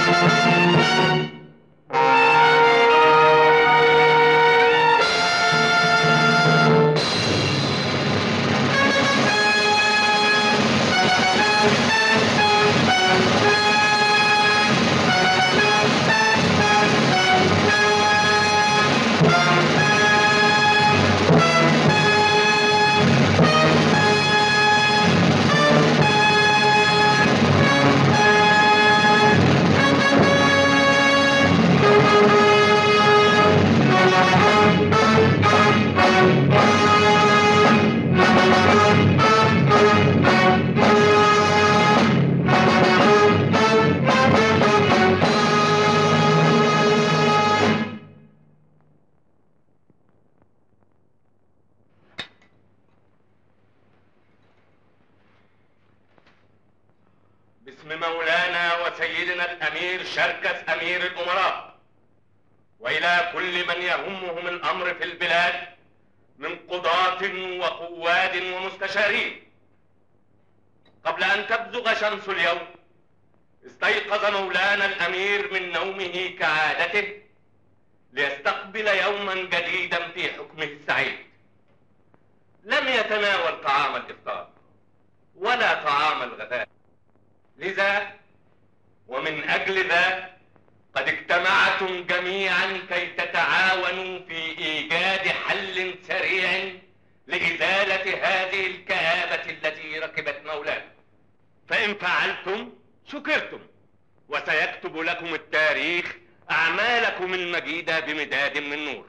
باسم مولانا وسيدنا الامير شركس امير الامراء والى كل من يهمهم الامر في البلاد من قضاة وقواد ومستشارين قبل ان تبزغ شمس اليوم استيقظ مولانا الامير من نومه كعادته ليستقبل يوما جديدا في حكمه السعيد لم يتناول طعام الافطار ولا طعام الغداء لذا ومن اجل ذا قد اجتمعتم جميعا كي تتعاونوا في ايجاد حل سريع لازاله هذه الكابه التي ركبت مولانا فان فعلتم شكرتم وسيكتب لكم التاريخ اعمالكم المجيده بمداد من نور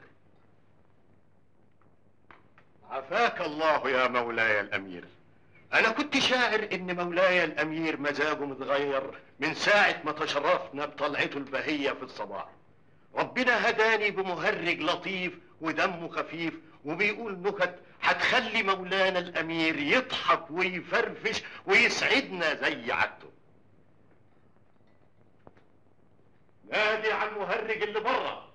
عافاك الله يا مولاي الامير انا كنت شاعر ان مولاي الامير مزاجه متغير من ساعة ما تشرفنا بطلعته البهية في الصباح ربنا هداني بمهرج لطيف ودمه خفيف وبيقول نكت هتخلي مولانا الامير يضحك ويفرفش ويسعدنا زي عادته نادي على المهرج اللي بره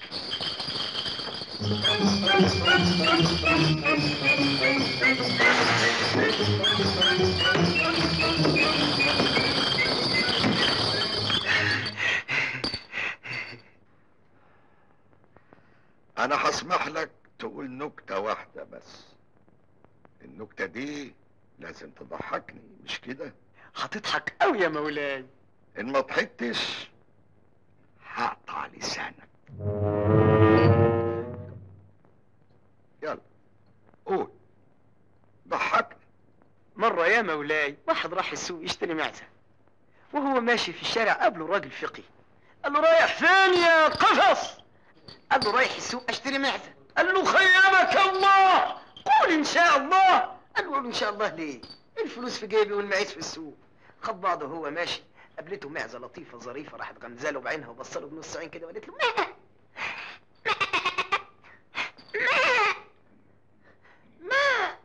انا هسمح لك تقول نكتة واحدة بس النكتة دي لازم تضحكني مش كده هتضحك قوي يا مولاي ان ما ضحكتش هقطع لسانك يلا قول ضحكني مرة يا مولاي واحد راح السوق يشتري معزة وهو ماشي في الشارع قابله راجل فقي قال له رايح فين يا قفص قال له رايح السوق اشتري معزة قال له خيبك الله قول ان شاء الله قال له قول ان شاء الله ليه الفلوس في جيبي والمعيز في السوق خد بعضه وهو ماشي قابلته معزة لطيفة ظريفة راحت غمزاله بعينها وبصله بنص عين كده وقالت له ما ما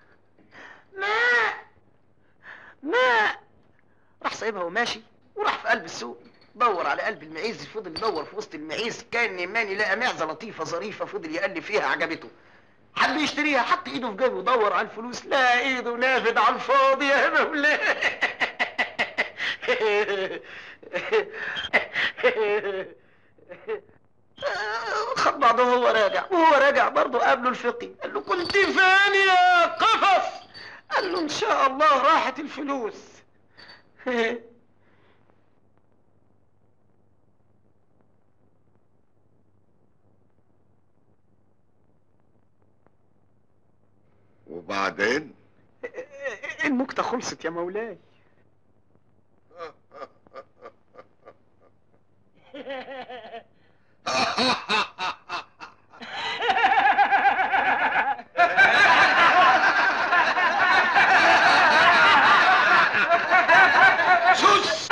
ما ما راح سايبها وماشي وراح في قلب السوق دور على قلب المعيز فضل يدور في وسط المعيز كان ماني لقى معزه لطيفه ظريفه فضل يقلب فيها عجبته حب يشتريها حط ايده في جيبه ودور على الفلوس لا ايده نافد على الفاضي يا مولاي خد بعضه وهو راجع وهو راجع برضه قابله الفقي قال له كنت فين يا قفص قال له ان شاء الله راحت الفلوس وبعدين النكتة خلصت يا مولاي سوس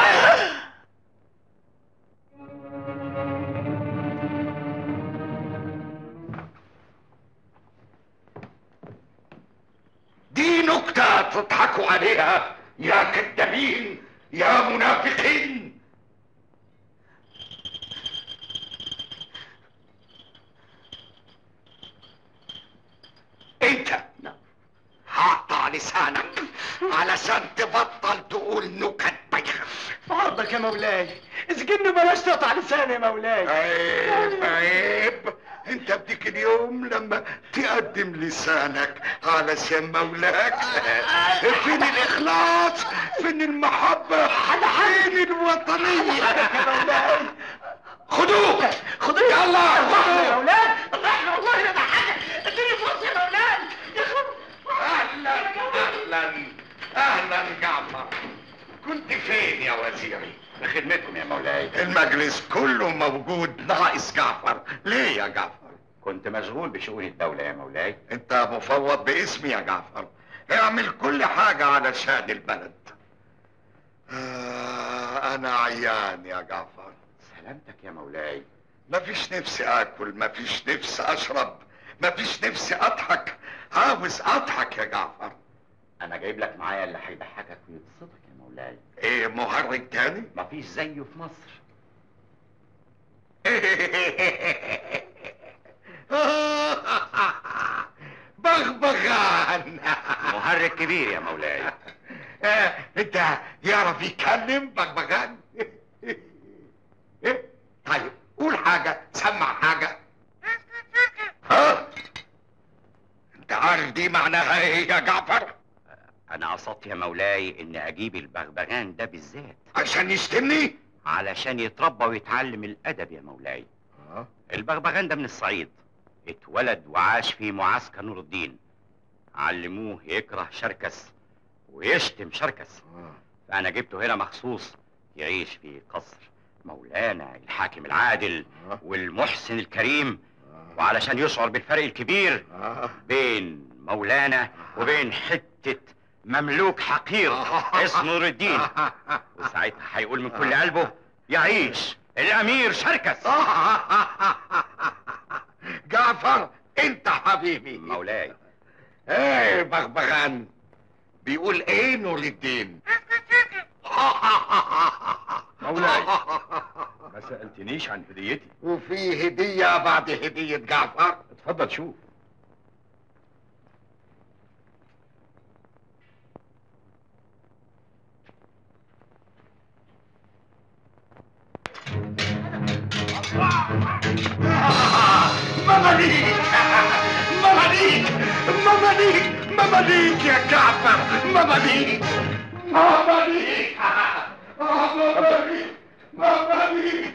دي نكتة تضحكوا عليها يا كذابين يا منافقين انت هقطع لسانك علشان تبطل تقول نكت بايخة عرضك يا مولاي اسجني بلاش تقطع لساني يا مولاي عيب عيب انت بديك اليوم لما تقدم لسانك علشان مولاك فين الاخلاص فين المحبة فين الوطنية يا مولاي خدوه خدوه يلا يا مولاي الرحمة والله لا حاجة اديني فرصة يا مولاي يا خب اهلا اهلا اهلا جعفر كنت فين يا وزيري بخدمتكم يا مولاي المجلس كله موجود ناقص جعفر ليه يا جعفر كنت مشغول بشؤون الدولة يا مولاي انت مفوض باسمي يا جعفر اعمل كل حاجة علشان البلد آه انا عيان يا جعفر سلامتك يا مولاي مفيش نفسي اكل مفيش نفسي اشرب مفيش نفسي اضحك عاوز اضحك يا جعفر انا جايب لك معايا اللي هيضحكك ويبسطك يا مولاي ايه مهرج تاني مفيش زيه في مصر بغبغان مهرج كبير يا مولاي آه، انت يعرف يتكلم بغبغان إيه؟ طيب قول حاجة سمع حاجة ها انت عارف دي معناها ايه يا جعفر انا قصدت يا مولاي ان اجيب البغبغان ده بالذات عشان يشتمني علشان يتربى ويتعلم الادب يا مولاي اه البغبغان ده من الصعيد اتولد وعاش في معسكر نور الدين علموه يكره شركس ويشتم شركس فانا جبته هنا مخصوص يعيش في قصر مولانا الحاكم العادل والمحسن الكريم وعلشان يشعر بالفرق الكبير آه. بين مولانا وبين حتة مملوك حقير اسمه نور الدين وساعتها هيقول من كل قلبه يعيش الامير شركس جعفر انت حبيبي مولاي ايه بغبغان بيقول ايه نور الدين مولاي ما سألتنيش عن هديتي وفي هدية بعد هدية جعفر اتفضل شوف مماليك مماليك مماليك مماليك يا جعفر مماليك مماليك مماليك مماليك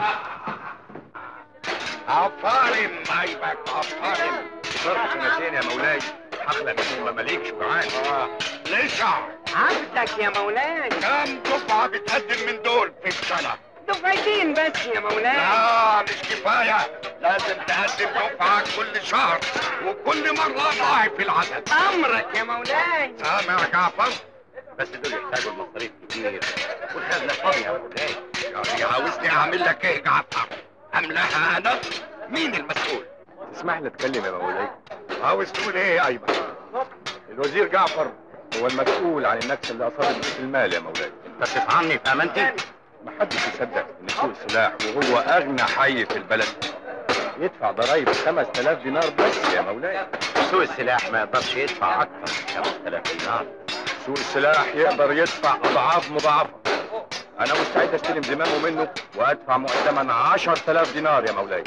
عفارم عيبك عفارم صرف سنتين يا مولاي حفلة من مماليك شجعان لسه عبدك يا مولاي كم دفعة بتقدم من دول في السنة دفعتين بس يا مولاي لا مش كفاية لازم تقدم دفعة كل شهر وكل مرة ضاعف العدد امرك يا مولاي سامع يا جعفر بس دول يحتاجوا المصاريف كتير والخزنة فاضية يا مولاي يعني عاوزني اعمل لك ايه جعفر املاها انا مين المسؤول تسمح لي اتكلم يا مولاي عاوز تقول ايه يا ايمن الوزير جعفر هو المسؤول عن النكسة اللي اصابت في المال يا مولاي انت بتفهمني في امانتي محدش يصدق ان سوق السلاح وهو اغنى حي في البلد يدفع ضرايب 5000 دينار بس يا مولاي سوق السلاح ما يقدرش يدفع اكتر من 5000 دينار سوق السلاح يقدر يدفع اضعاف مضاعفة انا مستعد استلم زمامه منه وادفع مقدما 10000 دينار يا مولاي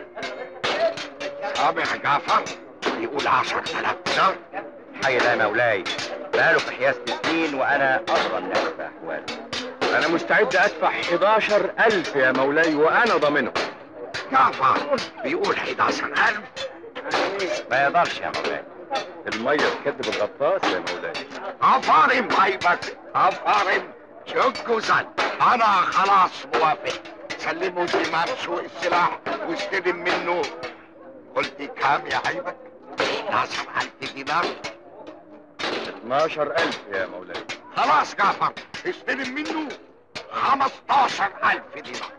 سامع يا جعفر يقول عشر تلاف دينار حي ده يا مولاي بقاله في حيازة سنين وانا ادرى الناس باحواله انا مستعد ادفع 11000 يا مولاي وانا ضامنه جعفر بيقول 11000 ما يقدرش يا مولاي المية تكذب الغطاس يا مولاي عفارم عيبك عفارم شك وزن انا خلاص موافق سلموا زمام سوق السلاح واستلم منه قلت كام يا عيبك 11000 دينار 12000 يا مولاي خلاص جعفر استلم منه 15000 دينار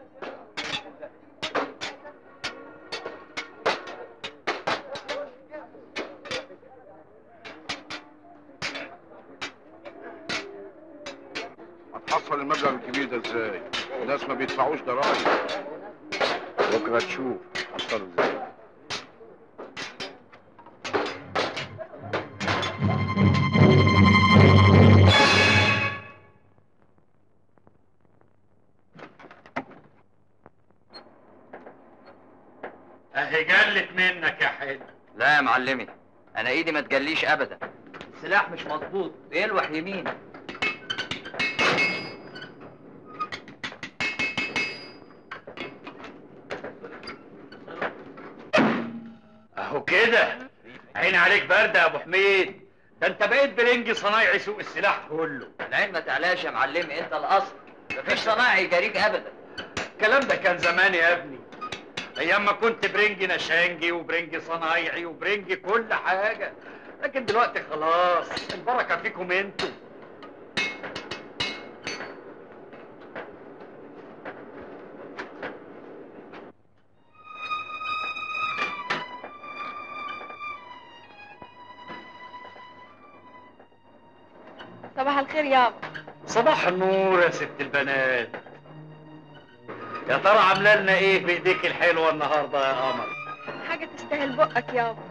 هتحصل المبلغ الكبير ده ازاي؟ الناس ما بيدفعوش ضرائب بكره تشوف حصلوا ازاي اهي جلت منك يا حلو لا يا معلمي انا ايدي ما تجليش ابدا السلاح مش مظبوط بيلوح يمين اهو كده عين عليك برد يا ابو حميد ده انت بقيت برنج صنايعي سوق السلاح كله العين ما تعلاش يا معلمي انت الاصل مفيش صناعي يجاريك ابدا الكلام ده كان زمان يا ابني ايام ما كنت برنج نشانجي وبرنج صنايعي وبرنج كل حاجه لكن دلوقتي خلاص البركه فيكم انتوا صباح الخير يابا صباح النور يا ست البنات يا ترى عامله لنا ايه بايديك الحلوه النهارده يا قمر حاجة تستاهل بقك يابا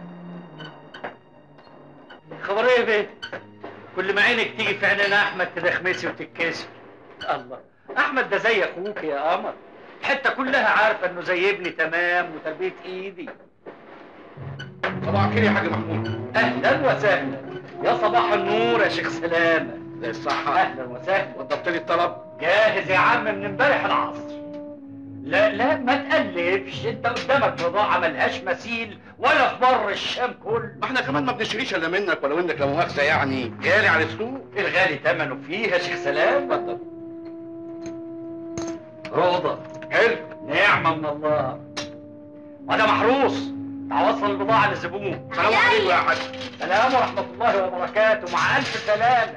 خبر ايه بيه كل ما عينك تيجي في عيننا احمد تدخمسي وتتكسر الله احمد ده زي اخوك يا قمر الحته كلها عارفه انه زي ابني تمام وتربيه ايدي صباح الخير يا حاج محمود اهلا وسهلا يا صباح النور يا شيخ سلامه زي الصحة اهلا وسهلا وضبط لي الطلب جاهز يا عم من امبارح العصر لا لا ما تقلبش انت قدامك بضاعه ملهاش مثيل ولا في بر الشام كله ما احنا كمان ما بنشتريش الا منك ولو انك لا مؤاخذة يعني غالي على السوق الغالي ثمنه فيه يا شيخ سلام اتفضل روضة حلو نعمة من الله وأنا محروس تعوصل البضاعة للزبون سلام عليكم يا حاج سلام ورحمة الله وبركاته مع ألف سلامة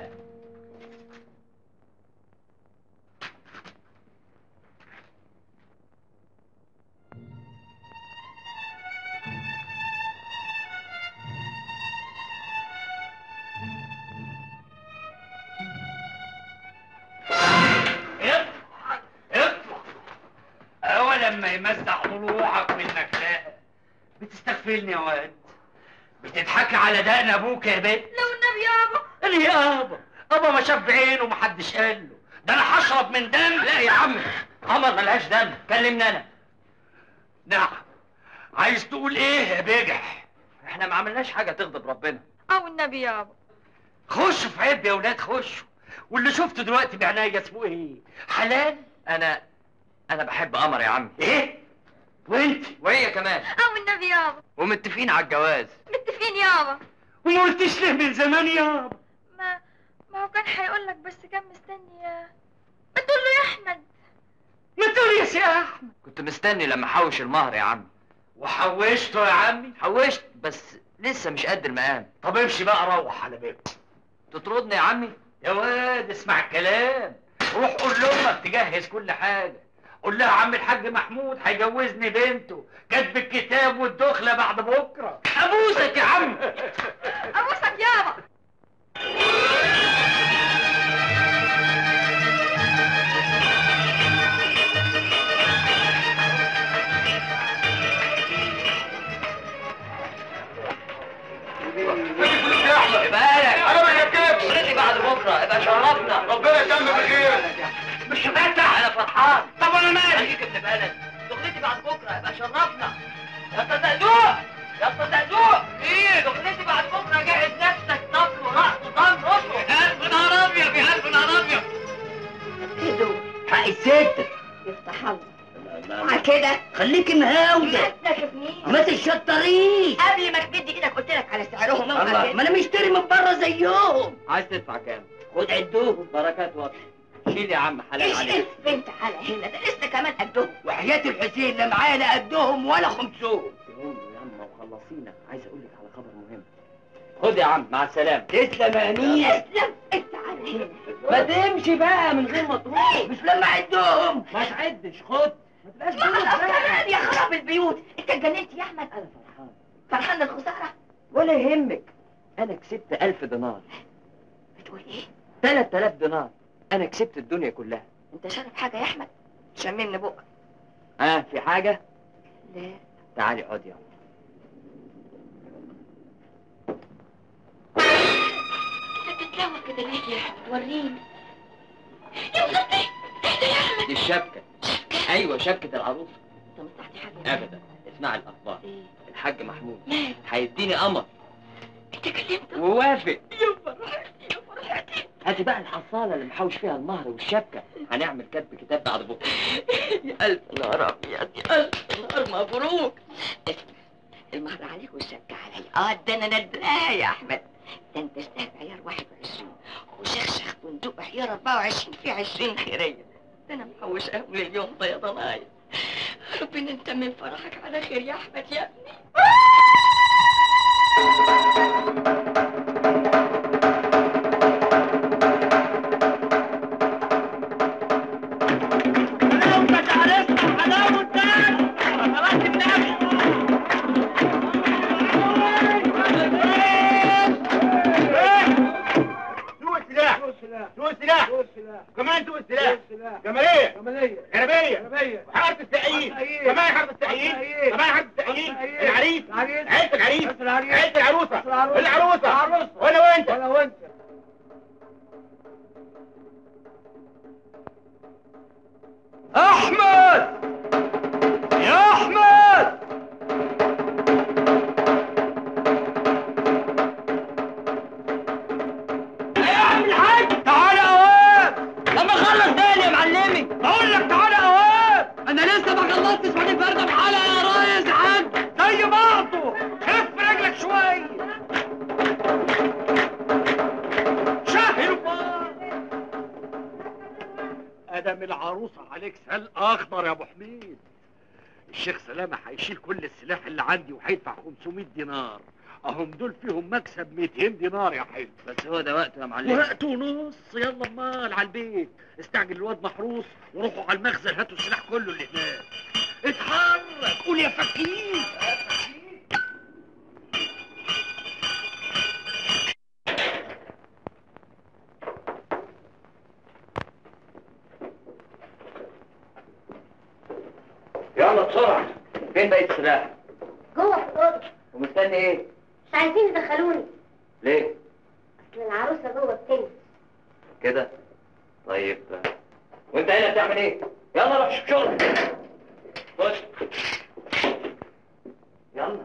اطلع اطلع أول لما يمسح ضلوعك منك لا بتستغفلني يا واد بتضحكي على دقن ابوك يا بنت لو النبي يابا قال لي يابا ابا ما شاف بعينه ومحدش قال له ده انا هشرب من دم لا يا عم قمر ملهاش دم كلمني انا نعم عايز تقول ايه يا بجح احنا ما عملناش حاجه تغضب ربنا او النبي يابا خشوا في عيب يا ولاد خشوا واللي شفته دلوقتي بعناية اسمه ايه حلال انا انا بحب قمر يا عمي ايه وانت وهي كمان او النبي يابا ومتفقين على الجواز متفقين يابا وما قلتش ليه من زمان يابا ما ما هو كان هيقول لك بس كان مستني يا ما تقول له يا احمد ما تقول يا سي احمد كنت مستني لما احوش المهر يا عمي وحوشته يا عمي حوشت بس لسه مش قد المقام طب امشي بقى روح على بيتك تطردني يا عمي يا واد اسمع الكلام روح قول لامك تجهز كل حاجه قول لها عم الحاج محمود هيجوزني بنته كاتب الكتاب والدخله بعد بكره ابوسك يا عم ابوسك يابا بالك انا ما جبتكش شغلتي بعد بكره ابقى شرفنا ربنا يتم بخير مش مفتح انا فرحان طب انا مالي خليك ابن بلد شغلتي بعد بكره ابقى شرفنا يا اسطى زقزوق يا اسطى زقزوق ايه شغلتي بعد بكره جهز نفسك طبل ورقص وطن رشوه الف نهار ابيض يا الف نهار ابيض كده حق الست يفتح الله مع كده خليك مهاودة ما تناشفنيش ما تشطريش قبل ما تمد ايدك قلت لك على سعرهم اوعى الله كده. ما انا مشتري من بره زيهم عايز تدفع كام خد عدوهم بركات واضحه شيل يا عم حلال ايش عليك انت على هنا ده لسه كمان قدهم وحياة الحسين لا معايا لا قدهم ولا خمسهم تقول يا عم وخلصينا عايز اقول لك على خبر مهم خد يا عم مع السلامه تسلم يا امير اسلم انت على هنا ما تمشي بقى من غير ما تروح مش لما عدهم ما تعدش خد ما تبقاش خلاص بيوت بقى كمان يا خراب البيوت انت اتجننت يا احمد انا فرحان فرحان الخساره ولا يهمك انا كسبت ألف دينار بتقول ايه 3000 دينار انا كسبت الدنيا كلها انت شارب حاجه يا احمد شممني بقك ها في حاجه لا تعالي اقعدي يلا انت بتتلوى كده ليه يا احمد وريني يا ولدي اهدى يا احمد دي الشبكه ايوه شبكه العروسه انت مستحتي حاجه ابدا اسمع الاخبار ايه الحاج محمود مال هيديني قمر انت كلمته ووافق يا فرحتي يا فرحتي هاتي بقى الحصاله اللي محوش فيها المهر والشبكه هنعمل كتب كتاب بعد بكره يا ألف نهار أبيض يا ألف نهار مبروك اسمع المهر عليك والشبكة عليا اه ده أنا ندراه يا أحمد ده أنت استاذ عيار 21 وشخشخ بندق عيار 24 في 20 خيرية ده أنا محوشاهم لليوم ده يا ضنايا ربنا يتمم فرحك على خير يا أحمد يا ابني حلاوتك عرفنا حلاوتك صلاة النبي سوق السلاح سوق السلاح كمان سوق السلاح جمالية جمالية جلبية جمالية وحارة السقايين السقايين. كمان حارة السقايين السقايين. كمان حارة السقايين السقايين. العريس العريس. عيلة العريس عيلة العريس. عيلة العروسة العروسة. العروسة العروسة. وانا وانت وأنا وأنت احمد يا احمد يا عم الحاج تعالى اوام لما اخلص تاني يا معلمي بقول لك تعالى اوام انا لسه ما خلصتش بعد الفرده بحالها يا ريس حاج زي بعضه خف رجلك شويه شهر ادم العروسه عليك سل اخضر يا ابو حميد الشيخ سلامه هيشيل كل السلاح اللي عندي وهيدفع 500 دينار اهم دول فيهم مكسب 200 دينار يا حلو بس هو ده وقته يا معلمي وقت ونص يلا امال على البيت استعجل الواد محروس وروحوا على المخزن هاتوا السلاح كله اللي هناك اتحرك قول يا فكيك يلا بسرعه فين بقيت السلاح جوه في الأوضة ومستني ايه مش عايزين يدخلوني ليه أصل العروسة جوه بتنزل كده طيب وانت هنا بتعمل ايه يلا روح شوف شغلك خش يلا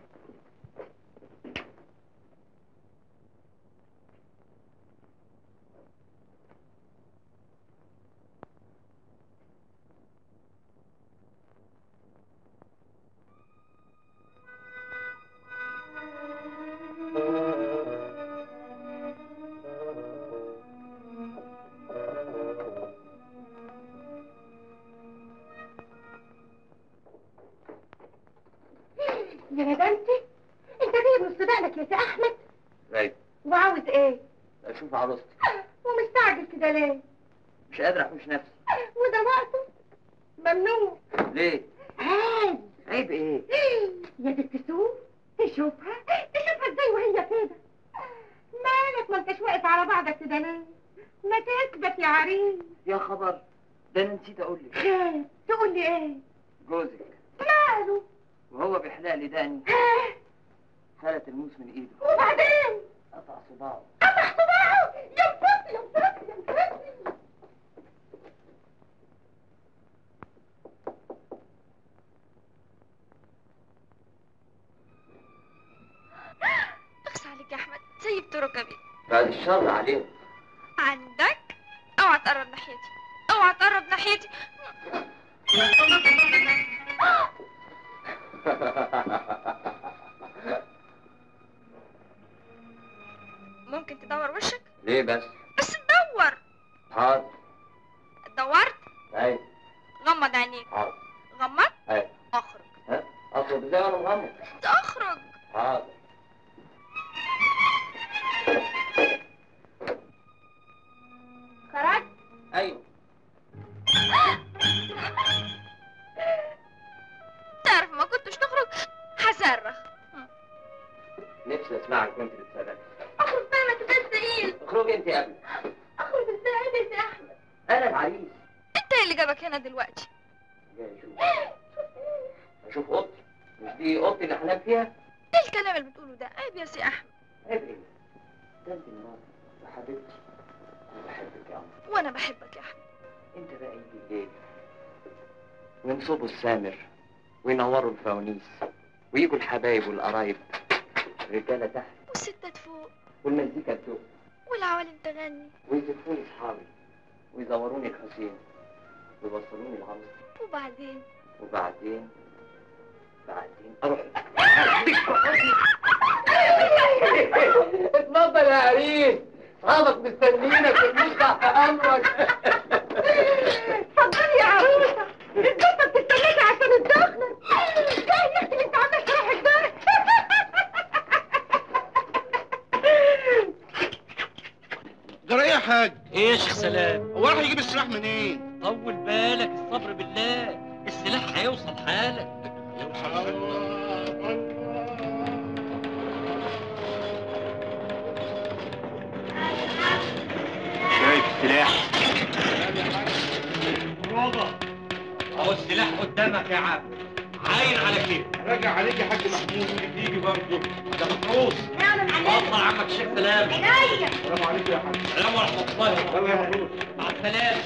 يا ندمتي انت جايب مستقبلك يا سي احمد ازاي وعاوز ايه اشوف عروستي ومستعجل كده ليه مش قادر احوش نفسي وده وقته ممنوع ليه عادي عيب ايه يا بنت سوق تشوفها تشوفها ازاي وهي كده مالك ما انتش واقف على بعضك كده ليه ما تثبت يا عريس يا خبر ده انا نسيت اقول لك خير تقول لي ايه جوزك ماله وهو بيحلق لي دقني ها فلت الموس من ايده وبعدين قطع صباعه قطع صباعه يا مفتي يا مفتي يا مفتي اخس عليك يا احمد سيبت ركبي بعد الشر عليهم عندك اوعى تقرب ناحيتي اوعى تقرب ناحيتي ممكن تدور وشك ليه بس بس تدور حاضر دورت ايوه غمض عينيك حاضر غمض ايوه اخرج ها اطلب ازاي وانا مغمض اخرج حاضر خرجت ايوه تعرف ما كنتش تخرج هصرخ نفسي اسمعك وانت بتصرخ اخرج بقى ما تبقاش تقيل اخرجي انت قبل اخرج ازاي يا سي احمد انا العريس انت اللي جابك هنا دلوقتي جاي اشوف اشوف اوضتي مش دي اوضتي اللي هنام فيها ايه الكلام اللي بتقوله ده عيب يا سي احمد عيب ايه ده انت مراتي وحبيبتي انا بحبك يا عمر وانا بحبك يا احمد انت بقى يجي الليل وينصبوا السامر وينوروا الفوانيس ويجوا الحبايب والقرايب الرجاله تحت والستات فوق والمزيكا بتوق والعوالم تغني ويزفوني اصحابي ويزوروني الحسين ويوصلوني العروس وبعدين وبعدين بعدين اروح اتفضل يا عريس اصحابك مستنيينك والموت تحت امرك اتفضلي يا عروسه الزوجه بتستناكي عشان الدخله جاي يا اختي انت عمال تروح الدار جرى ايه يا حاج؟ ايه يا شيخ سلام هو راح يجيب السلاح منين؟ طول بالك الصبر بالله السلاح هيوصل حالك شايف السلاح اهو السلاح قدامك يا عم عاين على كده راجع عليك يا حاج محمود تيجي برضه ده مفروض نعم معلم اتفضل عمك شيخ سلام عينيا السلام عليكم يا حاج السلام ورحمه الله وبركاته مع السلامه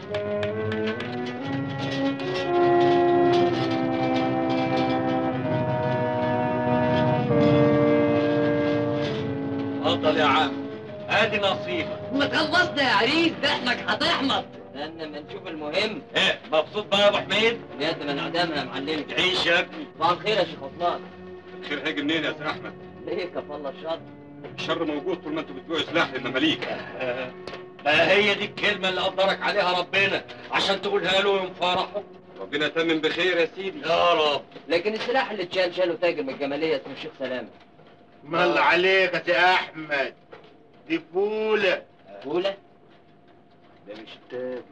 اتفضل يا عم ادي نصيبك ما تخلصنا يا عريس دقنك هتحمض استنى ما نشوف المهم ايه مبسوط بقى يا ابو حميد بجد من عدمها يا معلم تعيش يا ابني صباح الخير يا شيخ عثمان الخير هيجي منين يا سي احمد؟ ليه كفى الله الشر الشر موجود طول ما انتوا بتبيعوا سلاح للمماليك ما هي دي الكلمه اللي قدرك عليها ربنا عشان تقولها له يوم فرحه ربنا يتمم بخير يا سيدي يا رب لكن السلاح اللي اتشال شاله تاجر من الجماليه اسمه الشيخ سلامه مال عليك يا سي احمد دي فوله فوله ده مش تاجر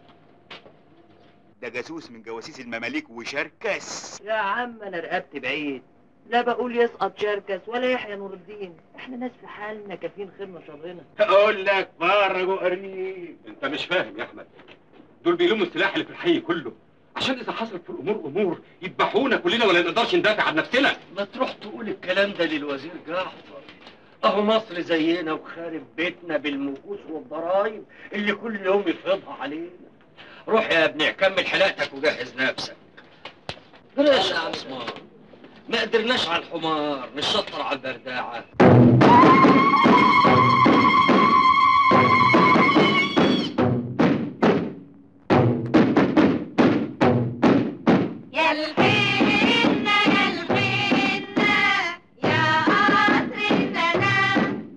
ده جاسوس من جواسيس المماليك وشركس يا عم انا رقبت بعيد لا بقول يسقط شركس ولا يحيى نور الدين احنا ناس في حالنا كافيين خيرنا شرنا اقول لك فرج وقريب انت مش فاهم يا احمد دول بيلوموا السلاح اللي في الحي كله عشان اذا حصلت في الامور امور يذبحونا كلنا ولا نقدرش ندافع عن نفسنا ما تروح تقول الكلام ده للوزير جعفر اهو مصر زينا وخارب بيتنا بالمكوس والضرايب اللي كل يوم يفرضها علينا روح يا ابني كمل حلاقتك وجهز نفسك بلاش يا عثمان ما قدرناش على الحمار نشطر على البرداعه يا الحنة يا الحنة يا قطر السلام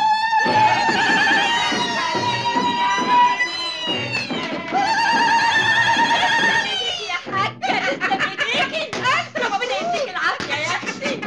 يا حاجة لسه بيديكي أسرى ربنا يديك العافية يا أختي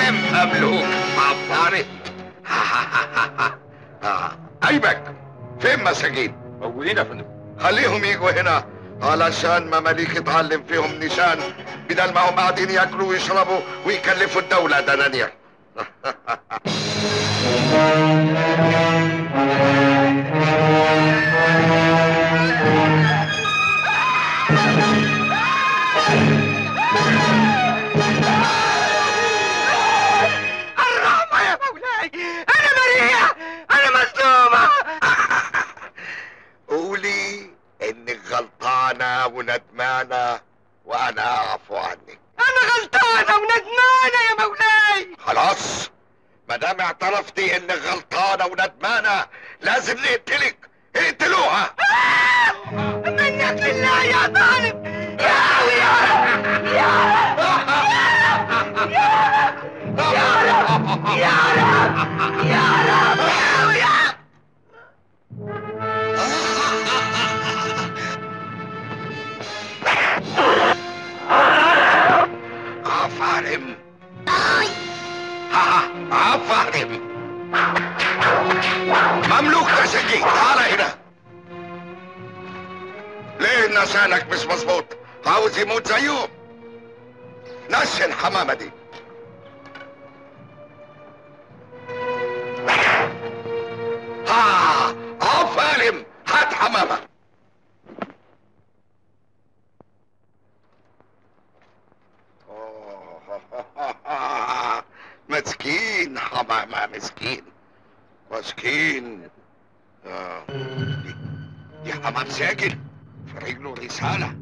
عفارم مملوك عفارم آه، ايبك فين مساجين موجودين يا فندم خليهم يجوا هنا علشان مماليك يتعلم فيهم نشان بدل ما هم قاعدين ياكلوا ويشربوا ويكلفوا الدولة دنانير الرحمة يا مولاي أنا بريئة أنا مظلومة قولي انك غلطانة وندمانة وانا اعفو عنك أنا غلطانة وندمانة يا مولاي خلاص ما دام اعترفتي انك غلطانة وندمانة لازم نقتلك اقتلوها منك لله يا ظالم يا يا يا رب يا رب يا رب يا رب يا رب يا عفارم ها عفارم مملوك تشجيع تعال هنا ليه لسانك مش مظبوط عاوز يموت زيهم نشي الحمامة دي ها عفارم هات حمامة مسكين حمامة مسكين مسكين آه. دي, دي حمام ساكن في رجله رسالة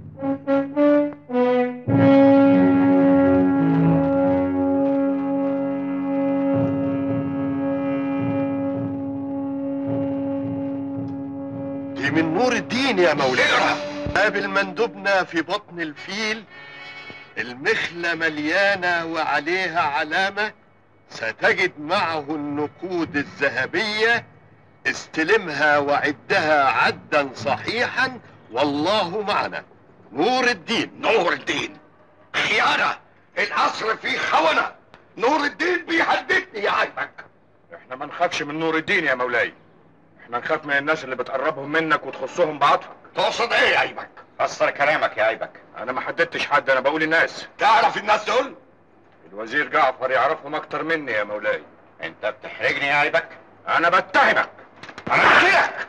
دي من نور الدين يا مولانا قابل مندوبنا في بطن الفيل المخلة مليانة وعليها علامة ستجد معه النقود الذهبية استلمها وعدها عدا صحيحا والله معنا نور الدين نور الدين خيانة القصر فيه خونة نور الدين بيهددني يا عيبك احنا ما نخافش من نور الدين يا مولاي احنا نخاف من الناس اللي بتقربهم منك وتخصهم بعطفك تقصد ايه يا عيبك فسر كلامك يا عيبك انا ما حددتش حد انا بقول الناس تعرف الناس دول الوزير جعفر يعرفهم اكتر مني يا مولاي انت بتحرجني يا عيبك انا بتهمك انا قلت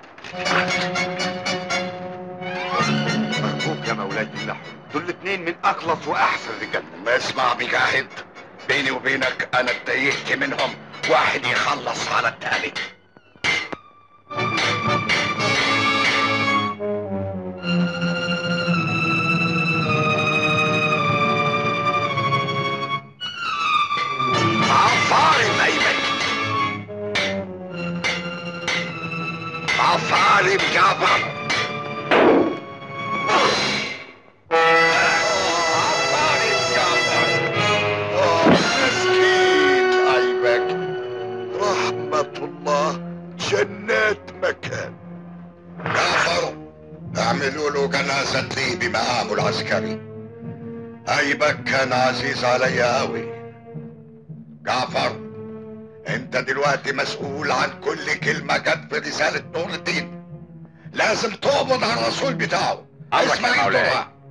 ارجوك يا مولاي بالله دول اتنين من اخلص واحسن رجال ما اسمع مجاهد بيني وبينك انا اتضايقت منهم واحد يخلص على التاني عفارم ايمن عفارم جعفر مسكين ايبك رحمة الله جنات مكان جعفر اعملوا له جنازة لي بمقامه العسكري ايبك كان عزيز عليا قوي جعفر انت دلوقتي مسؤول عن كل كلمة جت في رسالة نور الدين لازم تقبض على الرسول بتاعه أمرك يا اسمع مولاي. انتوا بقى.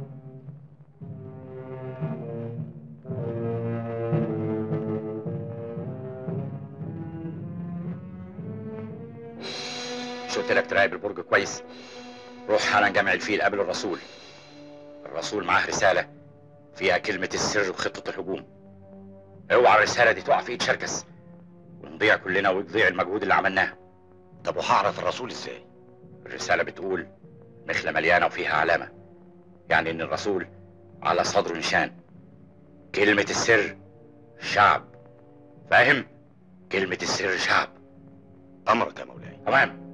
مش قلت لك تراقب البرج كويس روح حالا جامع الفيل قابل الرسول الرسول معاه رسالة فيها كلمة السر وخطة الهجوم اوعى الرسالة دي تقع في ايد شركس ونضيع كلنا ويضيع المجهود اللي عملناه طب وهعرف الرسول ازاي الرسالة بتقول مخلة مليانة وفيها علامة يعني ان الرسول على صدره نشان كلمة السر شعب فاهم؟ كلمة السر شعب امرك يا مولاي تمام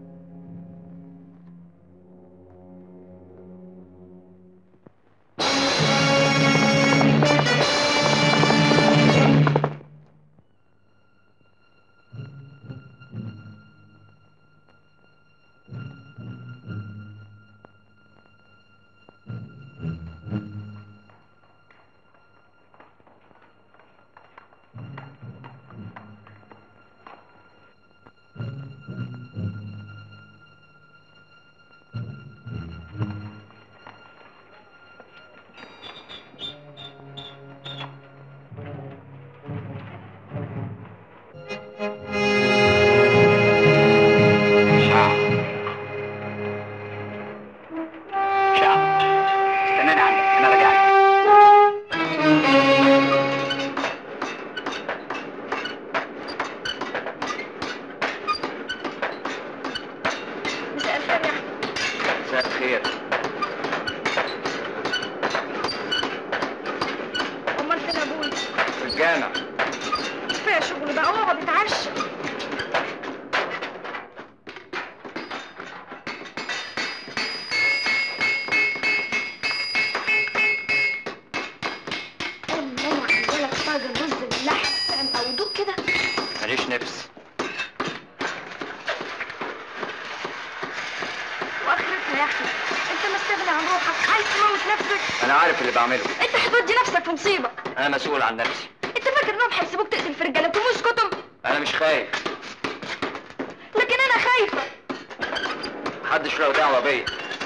تستغنى عن روحك عايز تموت نفسك انا عارف اللي بعمله انت هتودي نفسك في مصيبه انا مسؤول عن نفسي انت فاكر انهم هيسيبوك تقتل في رجالتهم مش كتب انا مش خايف لكن انا خايفه محدش له دعوه بيا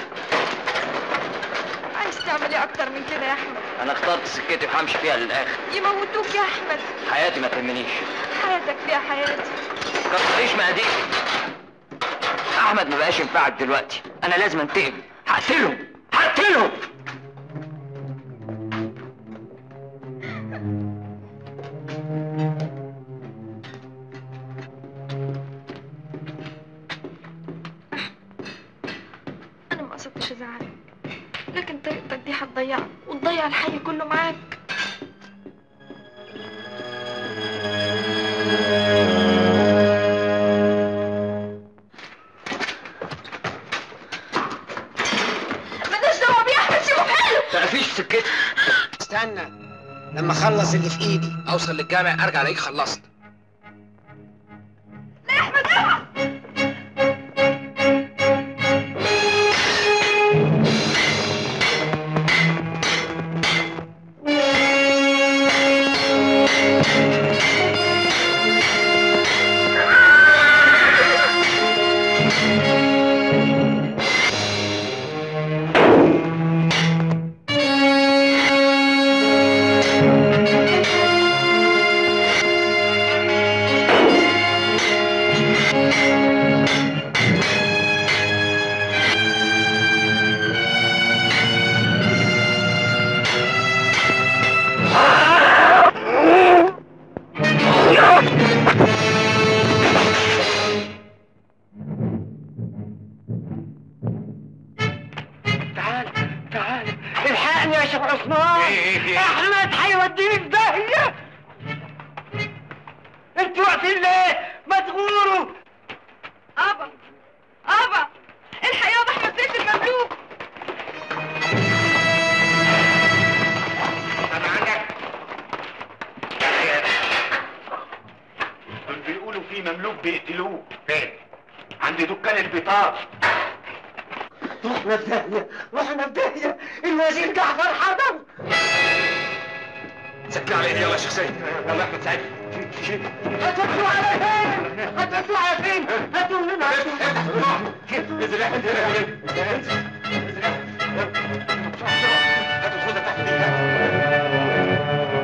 عايز تعمل ايه اكتر من كده يا احمد انا اخترت سكتي وهمشي فيها للاخر يموتوك يا احمد حياتي ما تهمنيش حياتك فيها حياتي كتريش مقادير احمد ما بقاش ينفعك دلوقتي انا لازم انتقم هقتلهم هقتلهم انا ما قصدتش ازعلك لكن طريقتك دي هتضيعك وتضيع الحي كله معاك مالناش دعوه بيه يا احمد سيبه في حاله تعرفيش سكتي استنى لما اخلص اللي في ايدي اوصل للجامع ارجع الاقيك خلصت لا يا احمد اوعى تعال تعال الحقني يا شيخ عثمان احمد هيوديني في داهيه انتوا واقفين ليه؟ ما تغوروا ابا ابا الحق يا احمد بيت المملوك دول بيقولوا في مملوك بيقتلوه فين؟ عند دكان البطاط رحنا في داهيه رحنا في داهيه الوزير جعفر حضر سكت على ايدي يلا يا شيخ سيد يلا يا احمد سعيد هتطلعوا على فين؟ هتطلعوا على فين؟ هاتوا لنا انزل يا احمد انزل هات الخوذه تحت دي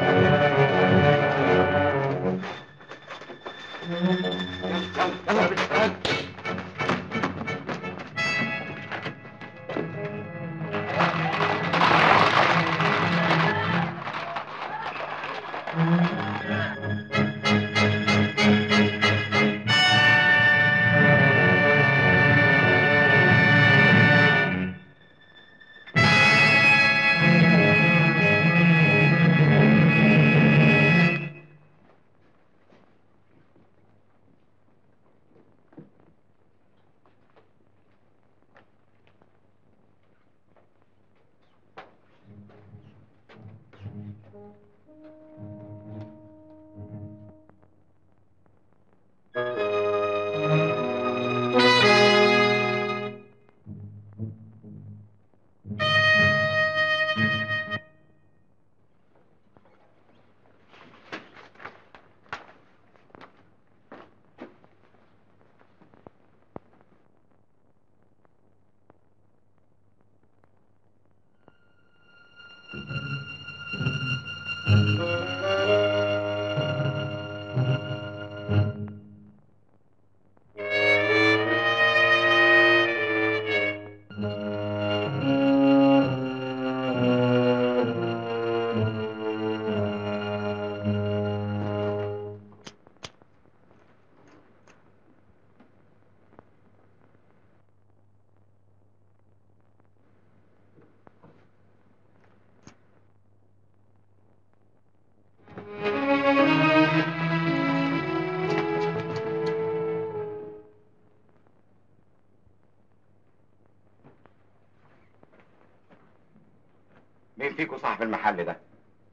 مين فيكم صاحب المحل ده؟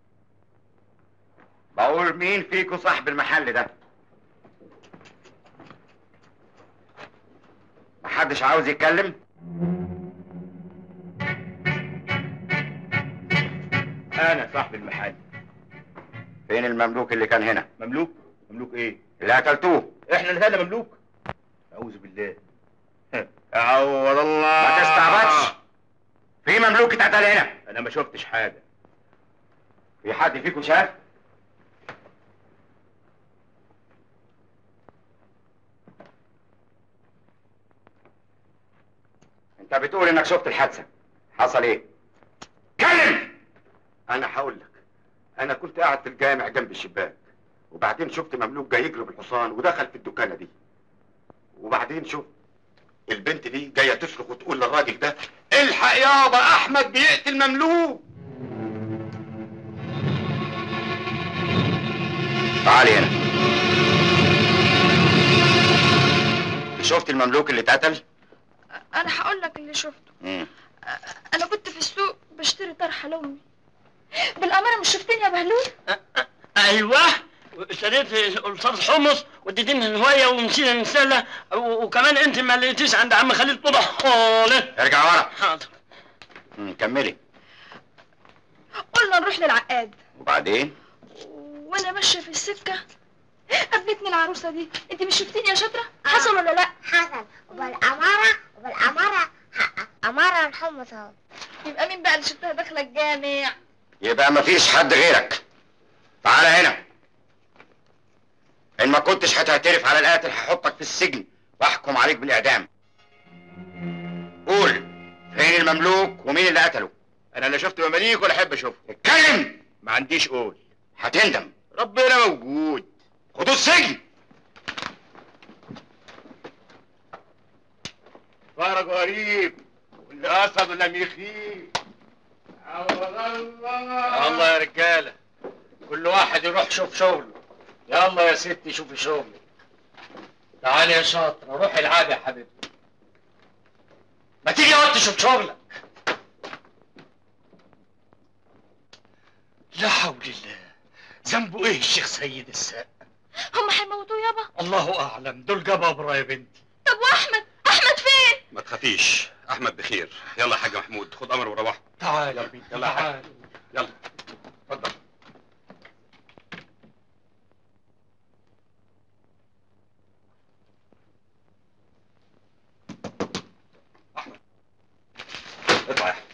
بقول مين فيكم صاحب المحل ده؟ محدش عاوز يتكلم؟ انا صاحب المحل فين المملوك اللي كان هنا مملوك مملوك ايه اللي اكلتوه احنا اللي هذا مملوك اعوذ بالله اعوض الله ما تستعبطش في مملوك اتقتل هنا انا ما شفتش حاجه في حد فيكم شاف انت بتقول انك شفت الحادثه حصل ايه كلم انا هقول لك انا كنت قاعد في الجامع جنب الشباك وبعدين شفت مملوك جاي يجري بالحصان ودخل في الدكانه دي وبعدين شفت البنت دي جايه تصرخ وتقول للراجل ده الحق يابا احمد بيقتل مملوك تعالي هنا شفت المملوك اللي اتقتل انا هقول لك اللي شفته مم. انا كنت في السوق بشتري طرحه لامي بالامانه مش شفتني يا بهلول ايوه اشتريت الصرص حمص واديتني الهوايه ومشينا نسلى و- وكمان انت ما لقيتيش عند عم خليل طبع خالص ارجع ورا حاضر مم، كملي قلنا نروح للعقاد وبعدين وانا ماشيه في السكه قابلتني العروسه دي انت مش شفتيني يا شاطره حصل ولا لا حصل وبالأمارة وبالأمارة أمارة الحمص اهو يبقى مين بقى اللي شفتها داخله الجامع يبقى مفيش حد غيرك تعال هنا ان ما كنتش هتعترف على القاتل هحطك في السجن واحكم عليك بالاعدام قول فين المملوك ومين اللي قتله انا لا شفت مماليك ولا احب اشوفه اتكلم ما عنديش قول هتندم ربنا موجود خدوا السجن فرج غريب واللي قصد لم يخيب عوض الله الله يا رجاله كل واحد يروح يشوف شغله يلا يا ستي شوفي شغلك تعالي يا شاطره روحي العب يا حبيبتي ما تيجي اقعد تشوف شغلك لا حول الله ذنبه ايه الشيخ سيد السقا هم هيموتوه يابا الله اعلم دول جبابره يا بنتي طب واحمد احمد فين ما تخافيش احمد بخير يلا يا حاج محمود خد امر وروح تعال يا بنتي يلا يا حاج تعال يلا اتفضل احمد اطلع يا احمد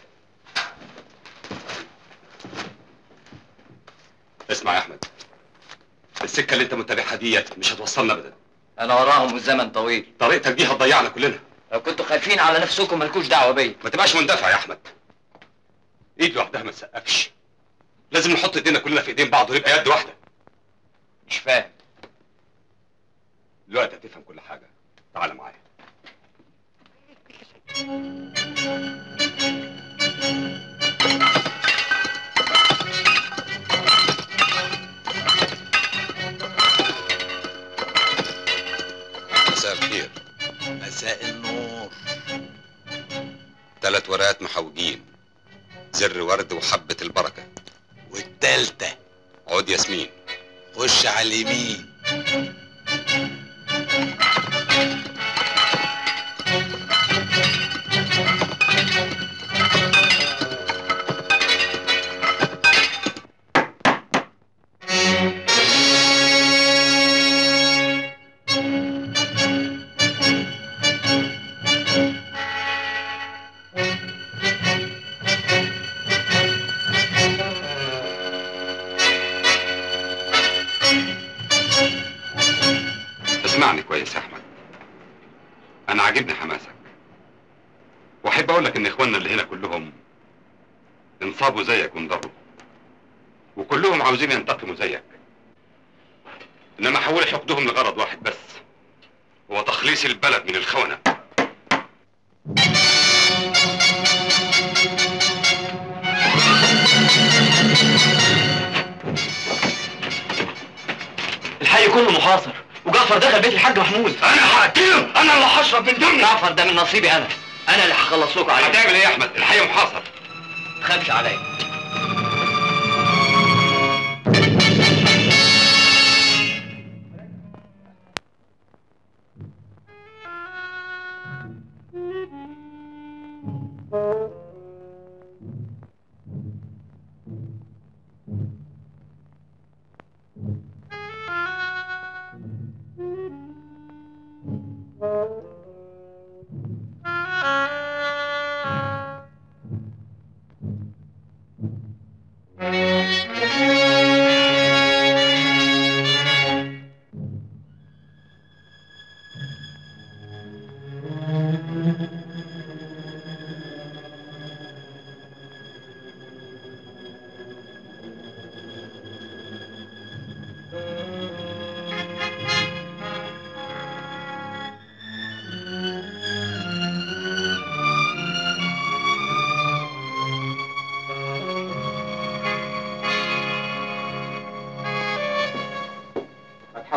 اسمع يا احمد السكه اللي انت متابعها ديت مش هتوصلنا ابدا انا وراهم والزمن طويل طريقتك دي هتضيعنا كلنا لو كنتوا خايفين على نفسكم مالكوش دعوه بيا ما تبقاش مندفع يا احمد ايد لوحدها ما تسقفش لازم نحط ايدينا كلنا في ايدين بعض ونبقى يد واحده مش فاهم دلوقتي هتفهم كل حاجه تعال معايا مساء الخير مساء النور ثلاث ورقات محوجين زر ورد وحبة البركة والتالتة عود ياسمين خش على اليمين اسمعني كويس يا احمد انا عاجبني حماسك واحب اقول لك ان اخواننا اللي هنا كلهم انصابوا زيك وانضروا وكلهم عاوزين ينتقموا زيك انما حول حقدهم لغرض واحد بس هو تخليص البلد من الخونة الحي كله محاصر وجعفر دخل بيت الحاج محمود انا هقتله انا اللي هشرب من دمي جعفر ده من نصيبي انا انا اللي هخلص لكم عليه هتعمل ايه يا احمد الحي محاصر تخافش عليا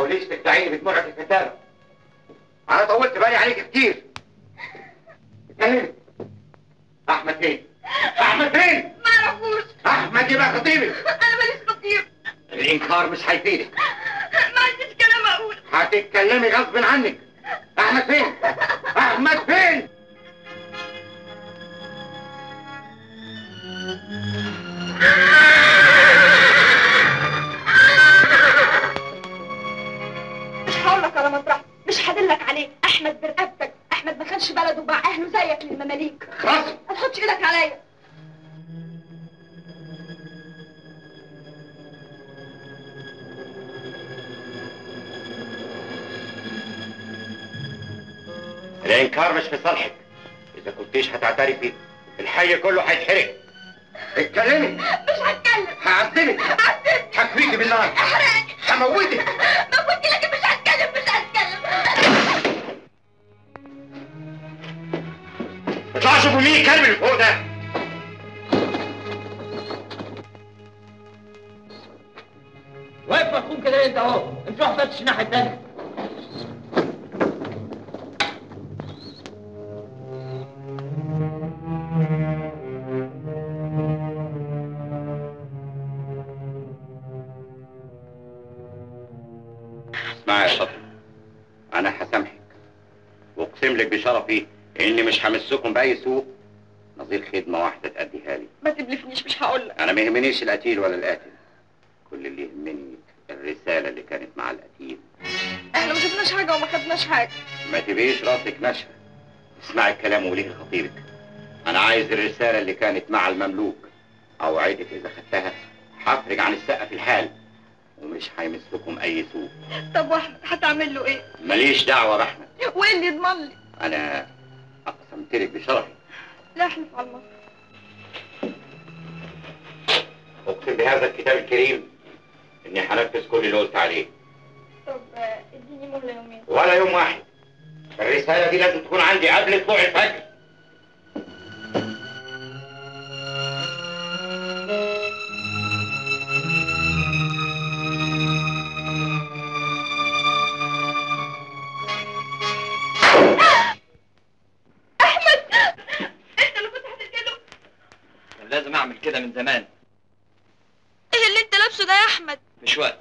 تحاوليش تخدعيني بدموعك الكدابه انا طولت بالي عليك كتير اتكلمي احمد فين؟ احمد فين؟ ما اعرفوش احمد يبقى خطيبك انا ماليش خطيب الانكار مش هيفيدك ما عنديش كلام اقول هتتكلمي غصب عنك احمد فين؟ احمد فين؟ مش هقول لك على مطرح مش هدلك عليه احمد برقبتك احمد ما كانش بلده وباع اهله زيك للمماليك خلاص ما تحطش ايدك عليا الانكار مش في صالحك اذا كنتيش هتعترفي الحي كله هيتحرق اتكلمي مش هتكلم هعذبك هكفيكي بالنار احرقني هموتك موتني لكن مش هتكلم مش هتكلم اطلعوا شوفوا مين الكلب اللي فوق ده واقف مفهوم كده انت اهو انت روح فتش الناحيه الثانيه اسمعي يا شطر انا هسامحك واقسم لك بشرفي اني مش همسكم باي سوء نظير خدمه واحده تأديها لي ما تبلفنيش مش هقول لك انا ما يهمنيش القتيل ولا القاتل كل اللي يهمني الرساله اللي كانت مع القتيل احنا ما شفناش حاجه وما خدناش حاجه ما تبقيش راسك ناشفه اسمعي الكلام وقوليه لخطيبك انا عايز الرساله اللي كانت مع المملوك اوعدك اذا خدتها هفرج عن السقه في الحال ومش هيمسكم اي سوء طب واحمد هتعمل له ايه ماليش دعوه باحمد وايه اللي يضمن لي انا اقسمت لك بشرفي لا احلف على المصر اقسم بهذا الكتاب الكريم اني هنفذ كل اللي قلت عليه طب آه، اديني مهله يومين ولا يوم واحد الرساله دي لازم تكون عندي قبل طلوع الفجر كان لازم اعمل كده من زمان ايه اللي انت لابسه ده يا احمد مش وقت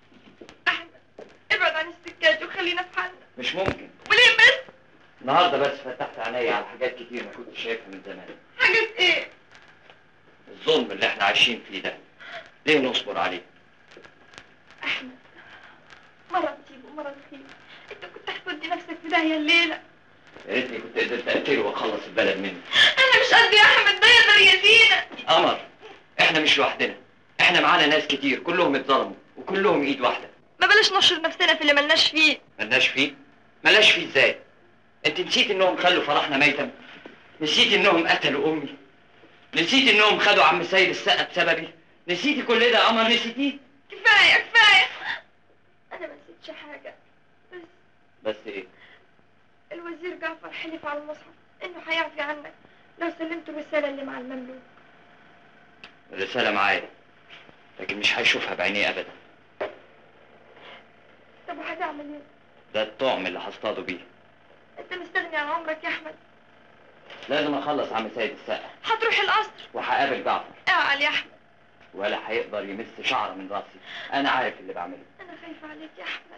ابعد عن السكات وخلينا في حالنا مش ممكن وليه بس النهارده بس فتحت عينيا على حاجات كتير ما كنتش شايفها من زمان حاجات ايه الظلم اللي احنا عايشين فيه ده ليه نصبر عليه احمد مرة تجيب ومرة تخيب انت كنت هتودي نفسك في داهية الليلة يا ريتني كنت قدرت اقتله واخلص البلد منه انا مش قد يا احمد ده يقدر يأذينا قمر احنا مش لوحدنا احنا معانا ناس كتير كلهم اتظلموا وكلهم ايد واحده ما بلاش نشر نفسنا في اللي ملناش فيه ملناش فيه ملاش فيه ازاي انت نسيت انهم خلوا فرحنا ميتا نسيت انهم قتلوا امي نسيت انهم خدوا عم سيد السقا بسببي نسيتي كل ده يا قمر نسيتيه كفاية كفاية انا ما نسيتش حاجة بس بس ايه الوزير جعفر حلف على المصحف انه هيعفي عنك لو سلمت الرسالة اللي مع المملوك الرساله معايا لكن مش هيشوفها بعينيه ابدا طب وهتعمل ايه؟ ده الطعم اللي هصطاده بيه انت مستغني عن عمرك يا احمد لازم اخلص عم سيد السقا هتروح القصر وهقابل جعفر اعقل يا احمد ولا هيقدر يمس شعره من راسي انا عارف اللي بعمله انا خايفة عليك يا احمد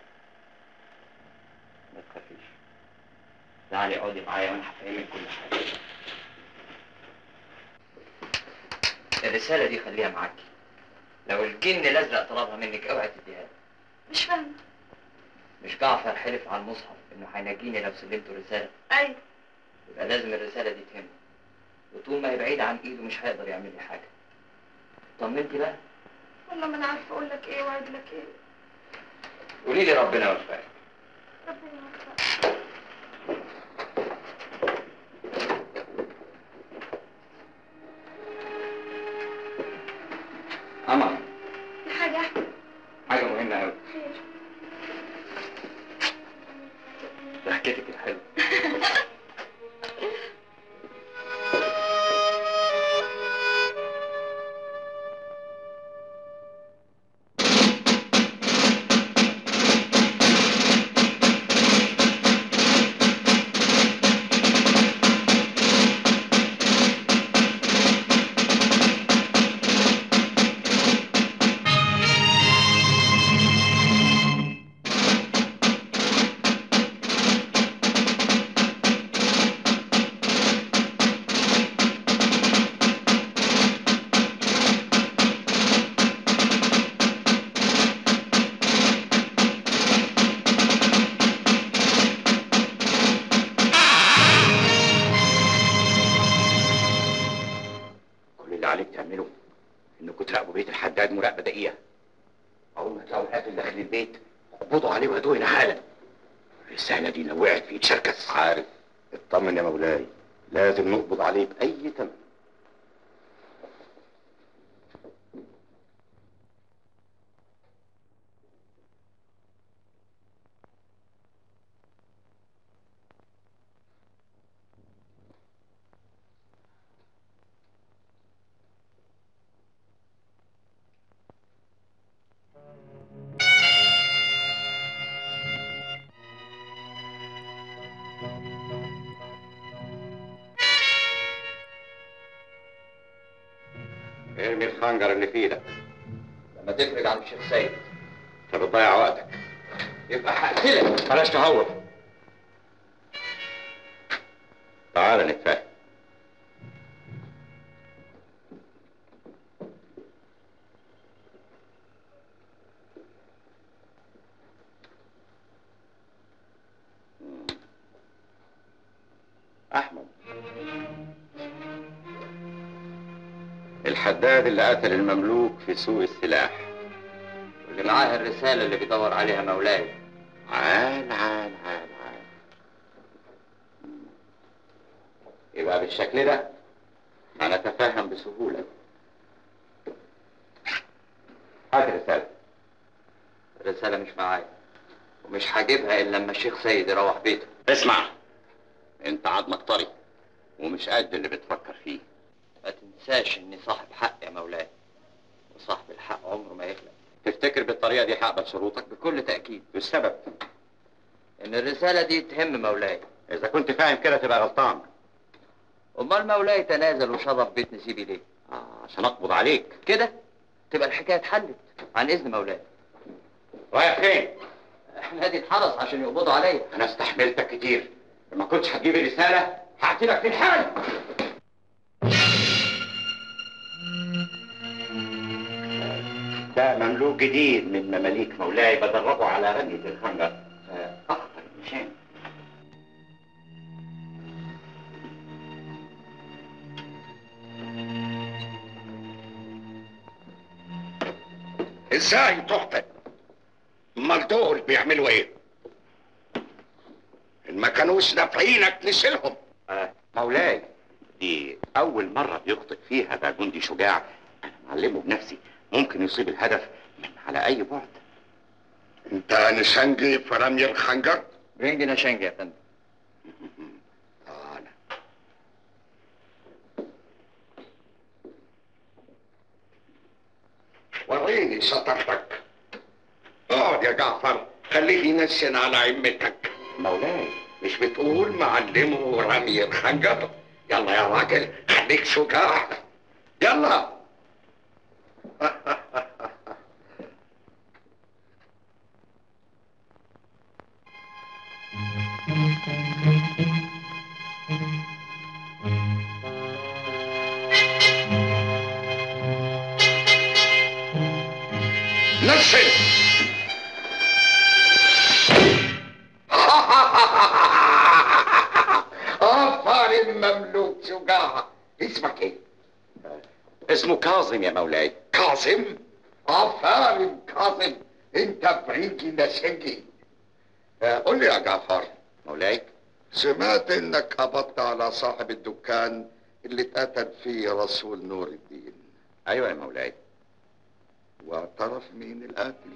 ما تخافيش تعالي اقعدي معايا وانا هفهمك كل حاجه الرساله دي خليها معاكي لو الجن الازرق طلبها منك اوعي تديها له. مش فاهمة مش جعفر حلف على المصحف انه هينجيني لو سلمته الرساله ايوه يبقى لازم الرساله دي تهمه وطول ما هي بعيده عن ايده مش هيقدر يعمل لي حاجه طمنتي بقى والله ما انا عارفة اقول لك ايه واعد لك ايه قولي لي ربنا يوفقك ربنا يوفقك قمر في حاجة يا احمد حاجه مهمه قوي خير ضحكتك الحلوه اللي عليك تعمله انكم تراقبوا بيت الحداد مراقبه دقيقه اول ما تلاقوا القاتل داخل البيت اقبضوا عليه وهاتوه هنا حالا الرساله دي لو وقعت في ايد شركس عارف اطمن يا مولاي لازم نقبض عليه باي ثمن ارمي الخنجر اللي في ايدك لما تفرج عن الشيخ سيد انت بتضيع وقتك يبقى هقتلك بلاش تهور تعال نتفاهم احمد الحداد اللي قتل المملوك في سوق السلاح واللي معاه الرسالة اللي بيدور عليها مولاي عال عال عال عال يبقى بالشكل ده هنتفاهم بسهولة هات الرسالة الرسالة مش معايا ومش هجيبها إلا لما الشيخ سيد يروح بيته اسمع انت عضمك طري ومش قد اللي بتفكر فيه ما تنساش إني صاحب حق يا مولاي وصاحب الحق عمره ما يخلق تفتكر بالطريقة دي هقبل شروطك بكل تأكيد والسبب إن الرسالة دي تهم مولاي إذا كنت فاهم كده تبقى غلطان أمال مولاي تنازل وشرف بيت نسيبي ليه؟ آه عشان أقبض عليك كده تبقى الحكاية اتحلت عن إذن مولاي رايح فين؟ احنا دي اتحرس عشان يقبضوا عليا أنا استحملتك كتير لما كنتش هتجيب الرسالة هقتلك في الحال ده مملوك جديد من مماليك مولاي بدربه على رمية الخنجر فأخطر النشان ازاي تحفظ امال دول بيعملوا ايه ان ما كانوش نافعينك نشيلهم آه مولاي دي أول مرة بيخطئ فيها ده جندي شجاع أنا معلمه بنفسي ممكن يصيب الهدف من على أي بعد انت نشنجي في رمي الخنجر رينج نشنج يا فندم تعالى وريني شطارتك اقعد يا جعفر خليه ينشن على عمتك مولاي مش بتقول معلمه رمي الخنجر يلا يا راجل خليك شجاع يلا نشن افضل مملوك شجاع اسمك ايه اسمه كاظم يا مولاي كاظم افضل كاظم انت بريكي نشنجي آه، قول لي يا جعفر مولاي سمعت انك قبضت على صاحب الدكان اللي اتقتل فيه رسول نور الدين أيوة يا مولاي واعترف مين القاتل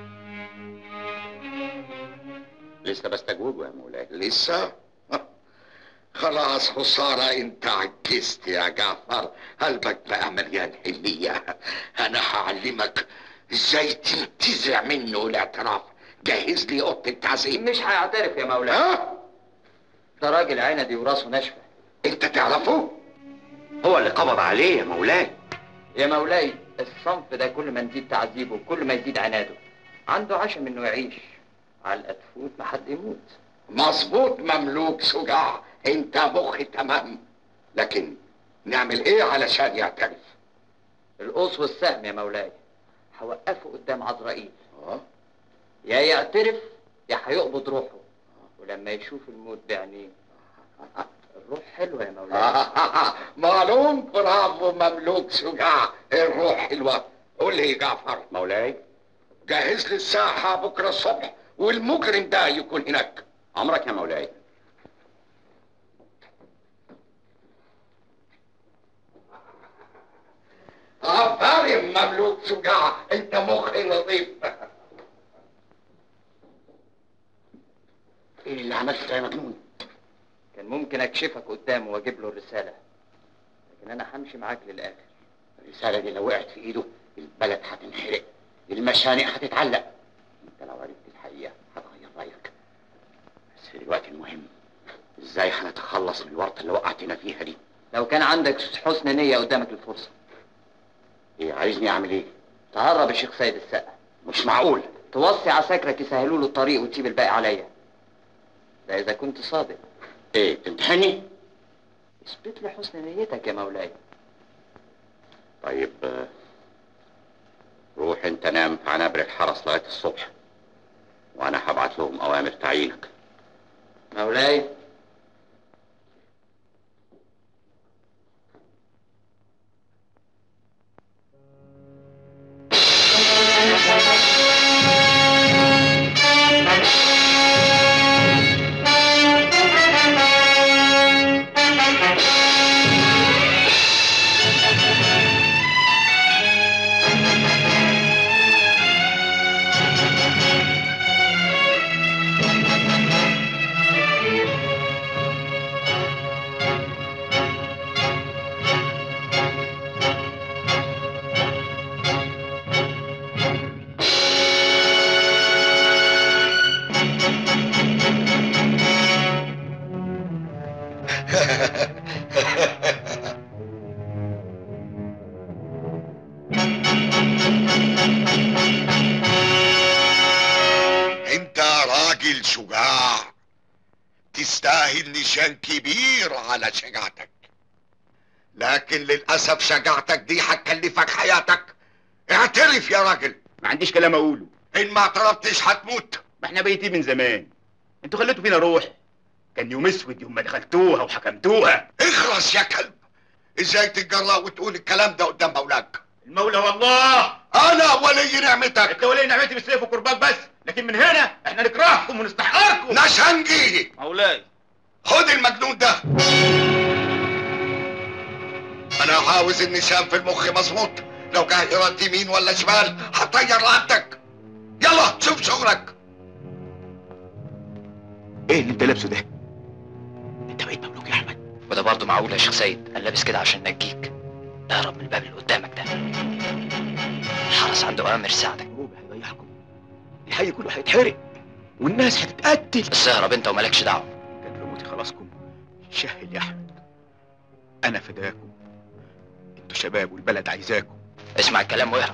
لسه بستجوبه يا مولاي لسه خلاص خسارة انت عجزت يا جعفر قلبك بقى مليان حنية انا هعلمك ازاي تنتزع منه الاعتراف جهز لي اوضه التعذيب مش هيعترف يا مولاي ها ده راجل عندي وراسه ناشفة انت تعرفه هو اللي قبض عليه يا مولاي يا مولاي الصنف ده كل ما نزيد تعذيبه كل ما يزيد عناده عنده عشم انه يعيش على تفوت ما حد يموت مظبوط مملوك شجاع انت مخ تمام لكن نعمل ايه علشان يعترف القوس والسهم يا مولاي هوقفه قدام عزرائيل اه يا يعترف يا هيقبض روحه ولما يشوف الموت بعينيه الروح حلوه يا مولاي معلوم برافو مملوك شجاع الروح حلوة قول لي يا جعفر مولاي جهز لي الساحة بكرة الصبح والمجرم ده يكون هناك عمرك يا مولاي عفاري مملوك شجاع انت مخي لطيف ايه اللي عملته يا مجنون كان ممكن اكشفك قدامه واجيب له الرساله لكن انا همشي معاك للاخر الرسالة دي لو وقعت في ايده البلد هتنحرق المشانق هتتعلق انت لو عرفت الحقيقة هتغير رأيك بس دلوقتي المهم ازاي هنتخلص من الورطة اللي وقعتنا فيها دي لو كان عندك حسن نيه قدامك الفرصه ايه عايزني اعمل ايه تهرب الشيخ سيد السقا مش معقول توصي عساكرك يسهلوا له الطريق وتسيب الباقي عليا ده اذا كنت صادق ايه تمتحني اثبت لي حسن نيتك يا مولاي طيب آه، روح انت نام في عنابر الحرس لغاية الصبح وانا هبعت لهم اوامر تعيينك مولاي انت راجل شجاع تستاهل نشان كبير على شجاعتك لكن للأسف شجاعتك دي هتكلفك حياتك اعترف يا راجل ما عنديش كلام اقوله ان ما اعترفتش هتموت ما احنا بيتين من زمان انتوا خليتوا فينا روح كان يوم اسود يوم ما دخلتوها وحكمتوها اخرس يا كلب ازاي تتجرأ وتقول الكلام ده قدام مولاك المولى والله انا ولي نعمتك انت ولي نعمتي بالسيف وكرباج بس لكن من هنا احنا نكرهكم ونستحقركم نشنجي مولاي خد المجنون ده انا عاوز النشان في المخ مظبوط لو جه إرادة يمين ولا شمال هطير رقبتك يلا شوف شغلك ايه اللي انت لابسه ده انت بقيت مملوك يا احمد وده برضه معقول يا شيخ سيد انا لابس كده عشان نجيك اهرب من الباب اللي قدامك ده الحرس عنده اوامر ساعدك هو هيضيعكم الحي كله هيتحرق والناس هتتقتل بس اهرب انت ومالكش دعوه كان موتي خلاصكم شهل يا احمد انا فداكم انتوا شباب والبلد عايزاكم اسمع الكلام واهرب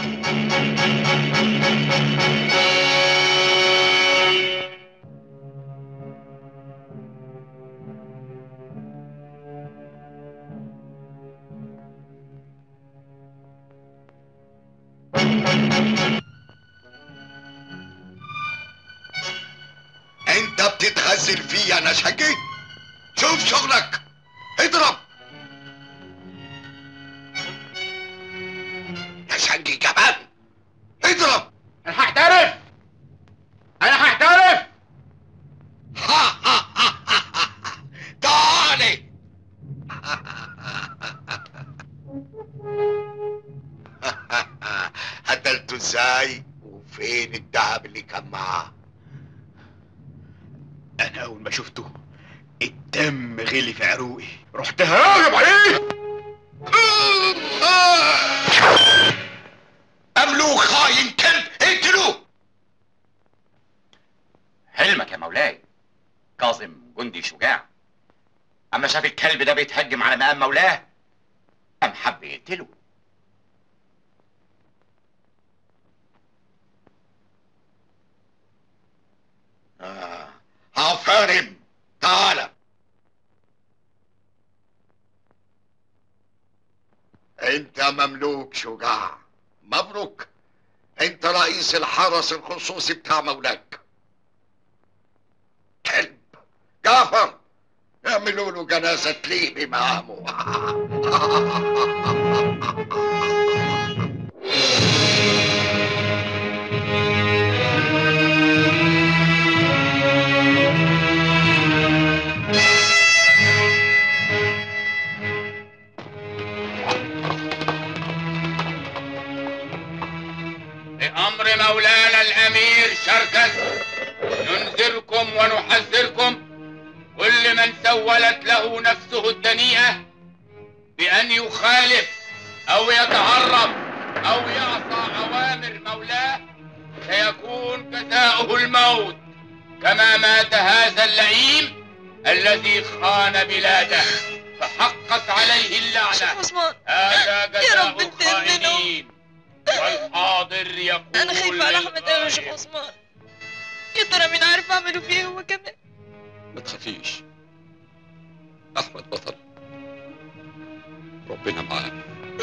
انت بتتغزل فيا انا شقي شوف شغلك اضرب يا شنجي كمان اضرب انا هحترف انا هحترف تعالي قتلته ازاي وفين الذهب اللي كان معاه انا اول ما شفته الدم غلي في عروقي رحت هاجم عليه املوك خاين كلب اقتلوه حلمك يا مولاي كاظم جندي شجاع اما شاف الكلب ده بيتهجم على مقام مولاه قام حب يقتله آه. عفارم تعال انت مملوك شجاع مبروك انت رئيس الحرس الخصوصي بتاع مولاك كلب جعفر اعملوا له جنازة ليه بمقامه بأمر مولانا الأمير شركس ننذركم ونحذركم كل من سولت له نفسه الدنيئة بأن يخالف أو يتهرب أو يعصى أوامر مولاه سيكون جزاؤه الموت كما مات هذا اللئيم الذي خان بلاده فحقت عليه اللعنة هذا جزاء الخائنين والحاضر يقول انا خايفه على احمد قوي يا شيخ عثمان يا ترى مين عارف اعمله فيه هو كمان ما تخافيش احمد بطل ربنا معاه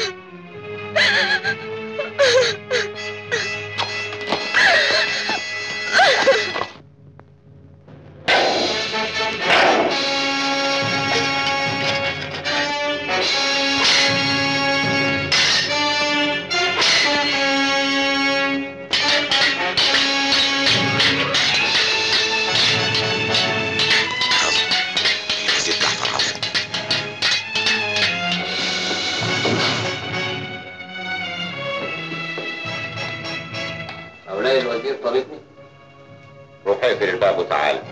زيد جعفر عوض مولاي الوزير طالبني روح اقفل الباب وتعال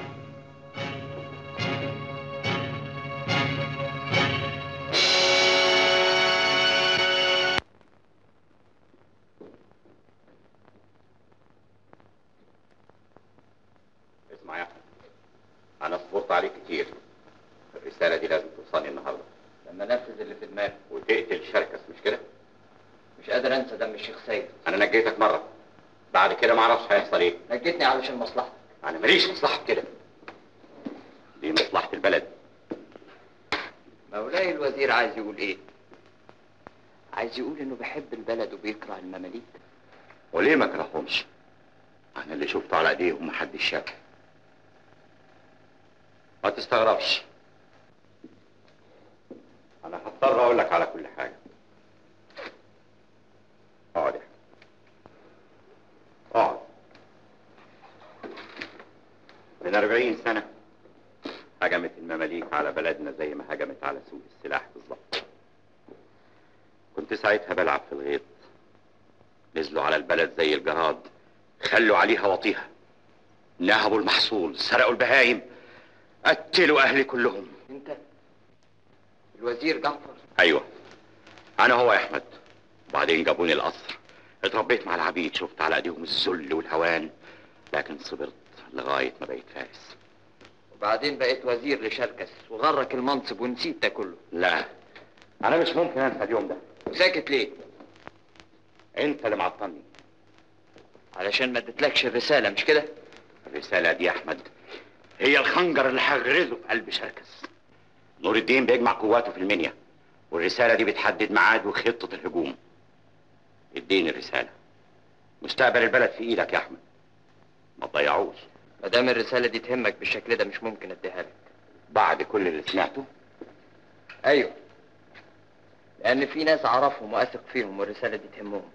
اسمع يا احمد انا صبرت عليك كتير الرساله دي لازم توصلني النهارده لما نفذ اللي في دماغي وتقتل شركس مش كده مش قادر انسى دم الشيخ سيد انا نجيتك مره بعد كده ما اعرفش هيحصل ايه نجيتني علشان مصلحتك انا ماليش مصلحه كده دي مصلحه البلد مولاي الوزير عايز يقول ايه عايز يقول انه بيحب البلد وبيكره المماليك وليه ما كرههمش انا اللي شفته على ايديهم محدش شافه ما تستغربش انا هضطر اقول لك على كل حاجه اقعد يا أحمد. اقعد من أربعين سنة هجمت المماليك على بلدنا زي ما هجمت على سوق السلاح بالظبط كنت ساعتها بلعب في الغيط نزلوا على البلد زي الجراد خلوا عليها وطيها نهبوا المحصول سرقوا البهايم قتلوا أهلي كلهم انت الوزير جعفر أيوة أنا هو يا أحمد وبعدين جابوني القصر اتربيت مع العبيد شفت على ايديهم الذل والهوان لكن صبرت لغاية ما بقيت فارس وبعدين بقيت وزير لشركس وغرك المنصب ونسيت ده كله لا أنا مش ممكن أنسى اليوم ده وساكت ليه أنت اللي معطلني علشان ما اديتلكش الرسالة مش كده الرسالة دي يا أحمد هي الخنجر اللي هغرزه في قلب شركس نور الدين بيجمع قواته في المنيا والرسالة دي بتحدد ميعاد وخطة الهجوم اديني الرسالة مستقبل البلد في ايدك يا احمد ما تضيعوش ما دام الرسالة دي تهمك بالشكل ده مش ممكن اديها لك بعد كل اللي سمعته ايوه لان في ناس اعرفهم واثق فيهم والرسالة دي تهمهم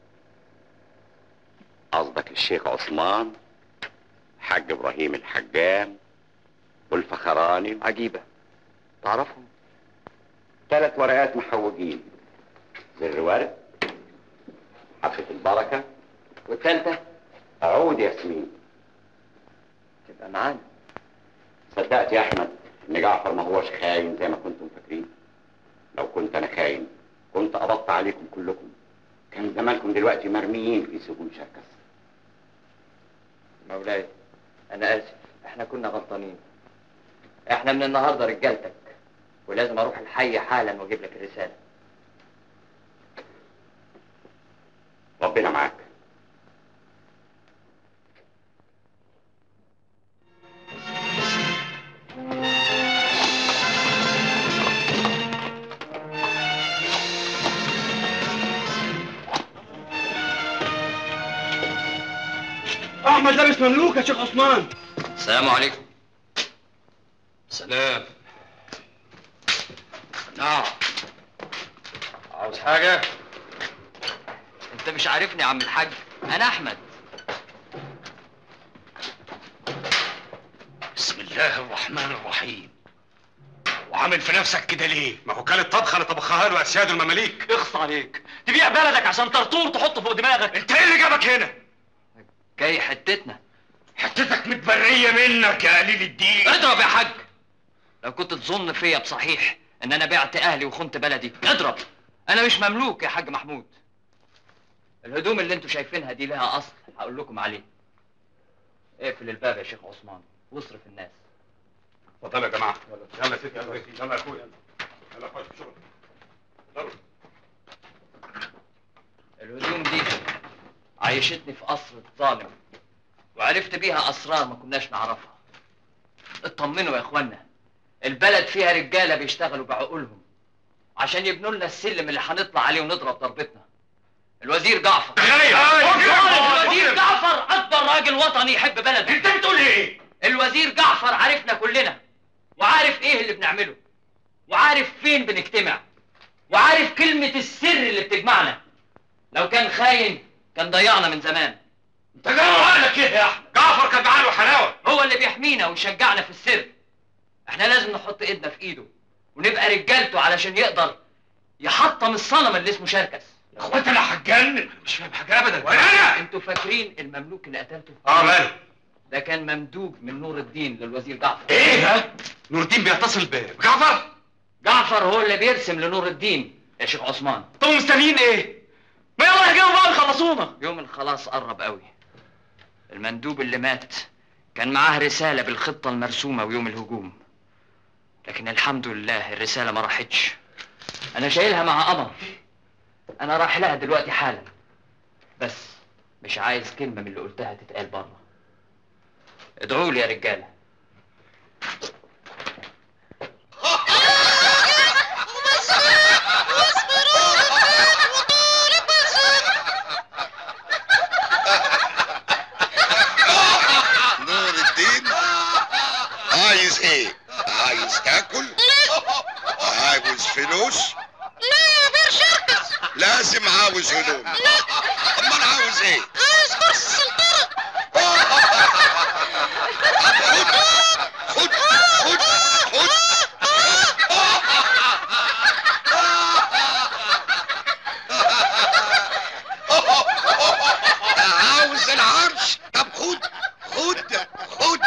قصدك الشيخ عثمان حاج ابراهيم الحجام والفخراني عجيبة تعرفهم ثلاث ورقات محوجين سر ورد حبة البركة والثالثة عود ياسمين تبقى معانا صدقت يا احمد ان جعفر ما هوش خاين زي ما كنتم فاكرين لو كنت انا خاين كنت قبضت عليكم كلكم كان زمانكم دلوقتي مرميين في سجون شركس مولاي انا اسف احنا كنا غلطانين احنا من النهارده رجالتك ولازم اروح الحي حالا واجيب لك الرساله ربنا معاك احمد لابس مملوك يا شيخ عثمان السلام عليكم سلام اه عاوز حاجة؟ انت مش عارفني يا عم الحاج انا احمد بسم الله الرحمن الرحيم وعامل في نفسك كده ليه؟ ما هو كان الطبخه اللي طبخها له اسياد المماليك اخص عليك تبيع بلدك عشان طرطور تحطه فوق دماغك انت ايه اللي جابك هنا؟ جاي حتتنا حتتك متبريه منك يا قليل الدين اضرب يا حاج لو كنت تظن فيا بصحيح ان انا بعت اهلي وخنت بلدي اضرب انا مش مملوك يا حاج محمود الهدوم اللي انتوا شايفينها دي لها اصل هقول لكم عليه اقفل الباب يا شيخ عثمان واصرف الناس اتفضلوا يا جماعه يلا يا ستي يلا يلا يا اخويا يلا خش في شغل ضرب الهدوم دي عيشتني في قصر ظالم وعرفت بيها اسرار ما كناش نعرفها اطمنوا يا اخوانا البلد فيها رجاله بيشتغلوا بعقولهم عشان يبنوا لنا السلم اللي هنطلع عليه ونضرب ضربتنا الوزير جعفر الوزير جعفر اكبر راجل وطني يحب بلده انت بتقول ايه الوزير جعفر عارفنا كلنا وعارف ايه اللي بنعمله وعارف فين بنجتمع وعارف كلمة السر اللي بتجمعنا لو كان خاين كان ضيعنا من زمان انت جاي عقلك ايه يا احمد جعفر كان جعان وحلاوه هو اللي بيحمينا ويشجعنا في السر احنا لازم نحط ايدنا في ايده ونبقى رجالته علشان يقدر يحطم الصنم اللي اسمه شركس يا اخوات انا هتجنن مش فاهم حاجه ابدا وانا انتوا فاكرين المملوك اللي قتلته اه ماله ده كان ممدوج من نور الدين للوزير جعفر ايه ها نور الدين بيتصل بجعفر جعفر هو اللي بيرسم لنور الدين يا شيخ عثمان طب مستنيين ايه ما يلا يا بقى خلصونا يوم الخلاص قرب قوي المندوب اللي مات كان معاه رسالة بالخطة المرسومة ويوم الهجوم لكن الحمد لله الرسالة ما راحتش أنا شايلها مع قمر أنا رايح لها دلوقتي حالا بس مش عايز كلمة من اللي قلتها تتقال بره ادعوا لي يا رجالة نور الدين عايز ايه؟ عايز تاكل؟ عاوز فلوس؟ لا يا بير شركس لازم عاوز هدوم لا امال عاوز ايه؟ عايز كرسي السلطنة خد خد خد عاوز العرش طب خد خد خد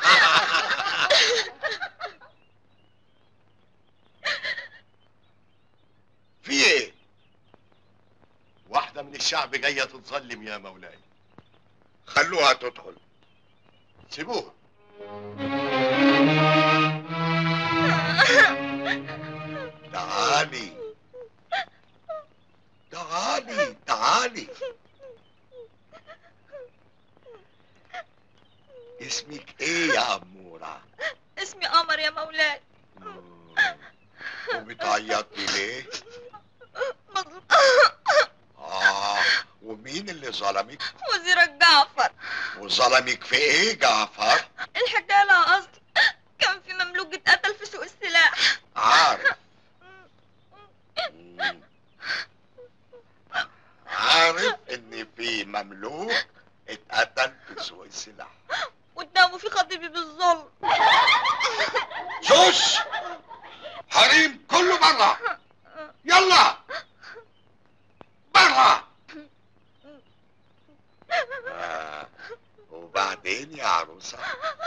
في ايه؟ واحدة من الشعب جاية تتظلم يا مولاي خلوها تدخل سيبوها تعالي تعالي تعالي اسمك ايه يا أمورة؟ اسمي قمر يا مولاي وبتعيطي ليه؟ آه ومين اللي ظلمك؟ وزيرك جعفر وظلمك في ايه جعفر؟ الحكاية لها أصل كان في مملوك اتقتل في سوق السلاح عارف مم. عارف ان في مملوك اتقتل في سوق السلاح قدامه في خطيبي بالظلم جوش حريم كله برا يلا برا آه. وبعدين يا عروسة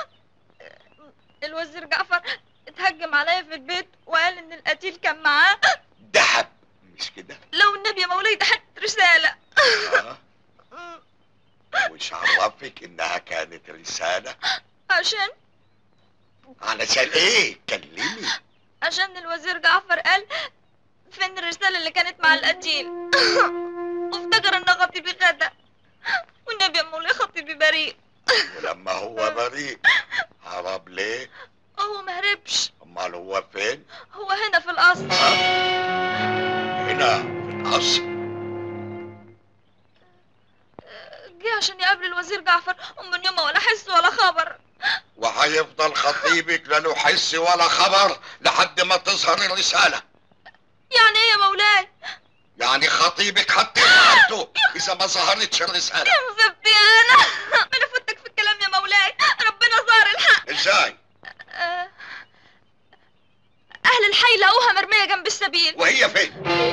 الوزير جعفر اتهجم عليا في البيت وقال ان القتيل كان معاه دهب مش كده لو النبي يا مولاي ده حتى رسالة آه. وش عرفك انها كانت رسالة عشان علشان ايه كلمي عشان الوزير جعفر قال فين الرسالة اللي كانت مع القتيل وافتكر ان خطيبي خدها والنبي يا مولاي خطيبي بريء ولما هو بريء هرب ليه هو مهربش امال هو فين هو هنا في القصر هنا في القصر جه عشان يقابل الوزير جعفر ومن يومها ولا حس ولا خبر وهيفضل خطيبك لا له حس ولا خبر لحد ما تظهر الرسالة يعني ايه يا مولاي يعني خطيبك هتبعته اذا ما ظهرتش الرساله يا مصيبتي انا انا فتك في الكلام يا مولاي ربنا ظهر الحق ازاي آه، اهل الحي لقوها مرميه جنب السبيل وهي فين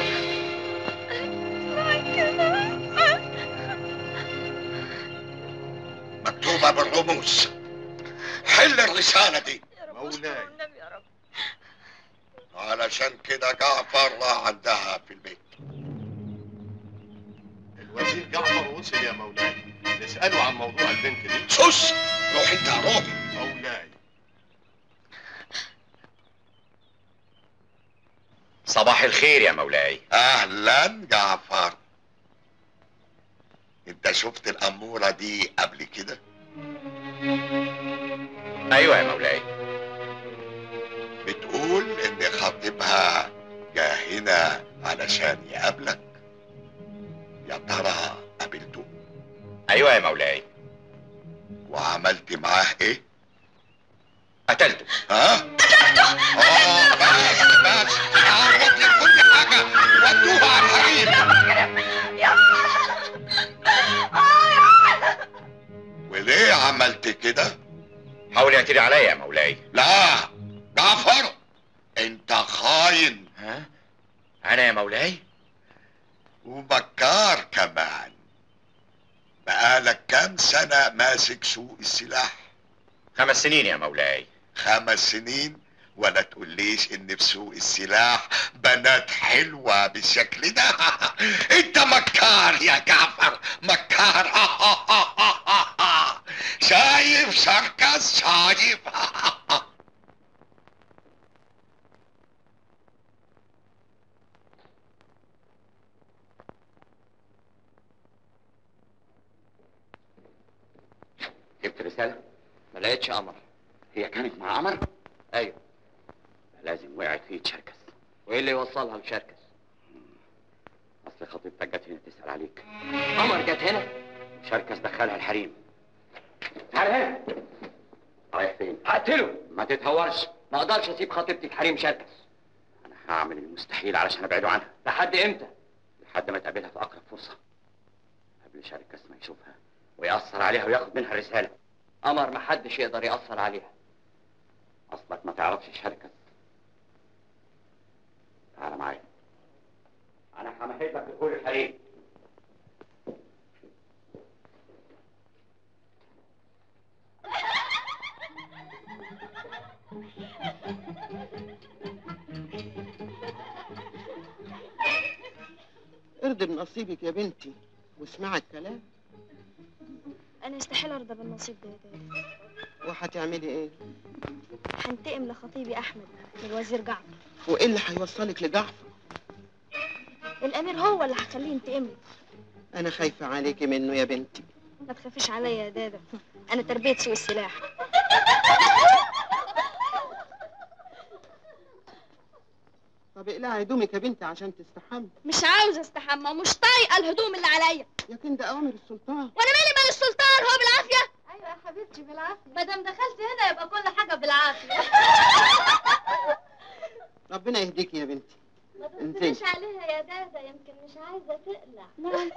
مكتوبه بالرموز حل الرساله دي مولاي علشان كده جعفر راح عندها في البيت الوزير جعفر وصل يا مولاي نسأله عن موضوع البنت دي سوس روح انت روح مولاي صباح الخير يا مولاي اهلا جعفر انت شفت الاموره دي قبل كده ايوه يا مولاي بتقول ان خطيبها جه هنا علشان يقابلك يا ترى قابلته ايوه يا مولاي وعملت معاه ايه قتلته ها اه بس بس اعرض لك كل حاجه ودوها على الحريم وليه عملت كده حاول يعتري عليا يا مولاي لا جعفر انت خاين ها انا يا مولاي وبكار كمان بقالك كام سنة ماسك سوق السلاح خمس سنين يا مولاي خمس سنين ولا تقوليش ان في سوق السلاح بنات حلوة بالشكل ده انت مكار يا جعفر مكار شايف سركس شايف جبت رسالة ما لقيتش قمر هي كانت مع قمر ايوه لازم وقعت فيه تشركس وايه اللي يوصلها لشركس اصل خطيبتك جت هنا تسأل عليك قمر جت هنا شركس دخلها الحريم تعال هنا رايح فين هقتله ما تتهورش ما اقدرش اسيب خطيبتي في حريم شركس انا هعمل المستحيل علشان ابعده عنها لحد امتى لحد ما تقابلها في اقرب فرصة قبل شركس ما يشوفها ويأثر عليها وياخد منها الرسالة قمر محدش يقدر يأثر عليها اصلك ما تعرفش شركس تعال معايا انا همهد لك دخول الحريم ارضي بنصيبك يا بنتي واسمعي الكلام انا استحيل ارضى بالنصيب ده يا دادي وهتعملي ايه هنتقم لخطيبي احمد من الوزير جعفر وايه اللي هيوصلك لجعفر الامير هو اللي هخليه ينتقم لي انا خايفه عليكي منه يا بنتي ما تخافيش عليا يا دادا انا تربيه سوق السلاح طب اقلعي هدومك يا بنتي عشان تستحمي مش عاوزه استحمى ومش طايقه الهدوم اللي عليا لكن ده اوامر السلطان وانا مالي مال السلطان هو بالعافيه ايوه يا حبيبتي بالعافيه ما دام دخلت هنا يبقى كل حاجه بالعافيه ربنا يهديكي يا بنتي ما انزلي. تنسيش عليها يا دادا يمكن مش عايزه تقلع نعم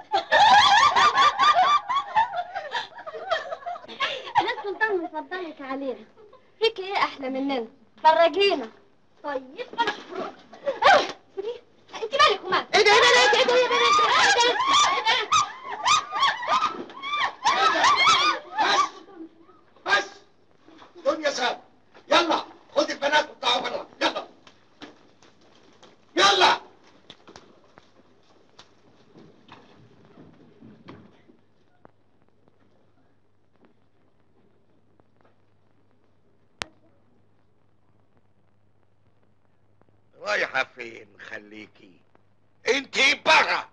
ده السلطان مفضلك علينا فيك ايه احلى مننا فرجينا طيب خلاص انت مالك ومالك ايه ده ايه ده ايه ده يا بنات بس دنيا سام يلا خد البنات وطلعوا بره يلا يلا رايحة فين خليكي انتي برا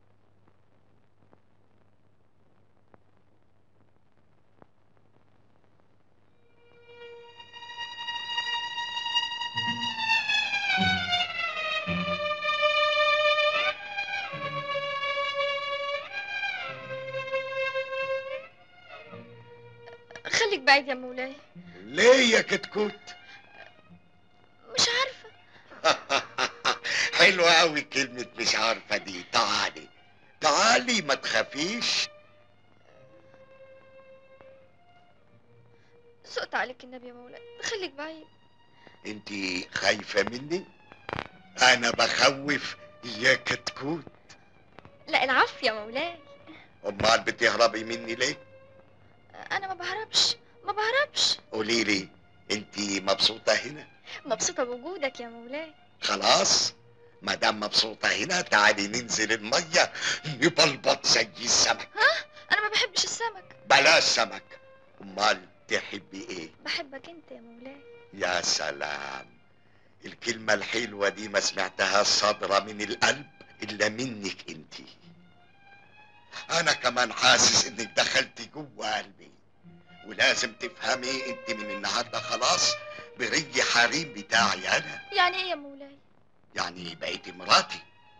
خليك بعيد يا مولاي ليه يا كتكوت مش عارفه حلوة أوي كلمة مش عارفة دي تعالي تعالي ما تخافيش سقط عليك النبي يا مولاي خليك بعيد انت خايفة مني أنا بخوف يا كتكوت لا العفو يا مولاي أمال بتهربي مني ليه؟ انا ما بهربش ما بهربش قولي لي انت مبسوطة هنا؟ مبسوطة بوجودك يا مولاي خلاص ما دام مبسوطة هنا تعالي ننزل المية نبلبط زي السمك ها انا ما بحبش السمك بلاش سمك أمال تحبي إيه؟ بحبك انت يا مولاي يا سلام الكلمة الحلوة دي ما سمعتها صادرة من القلب إلا منك انت أنا كمان حاسس إنك دخلتي جوه قلبي ولازم تفهمي انت من النهارده خلاص بري حريم بتاعي أنا يعني ايه يا مولاي يعني بقيتي مراتي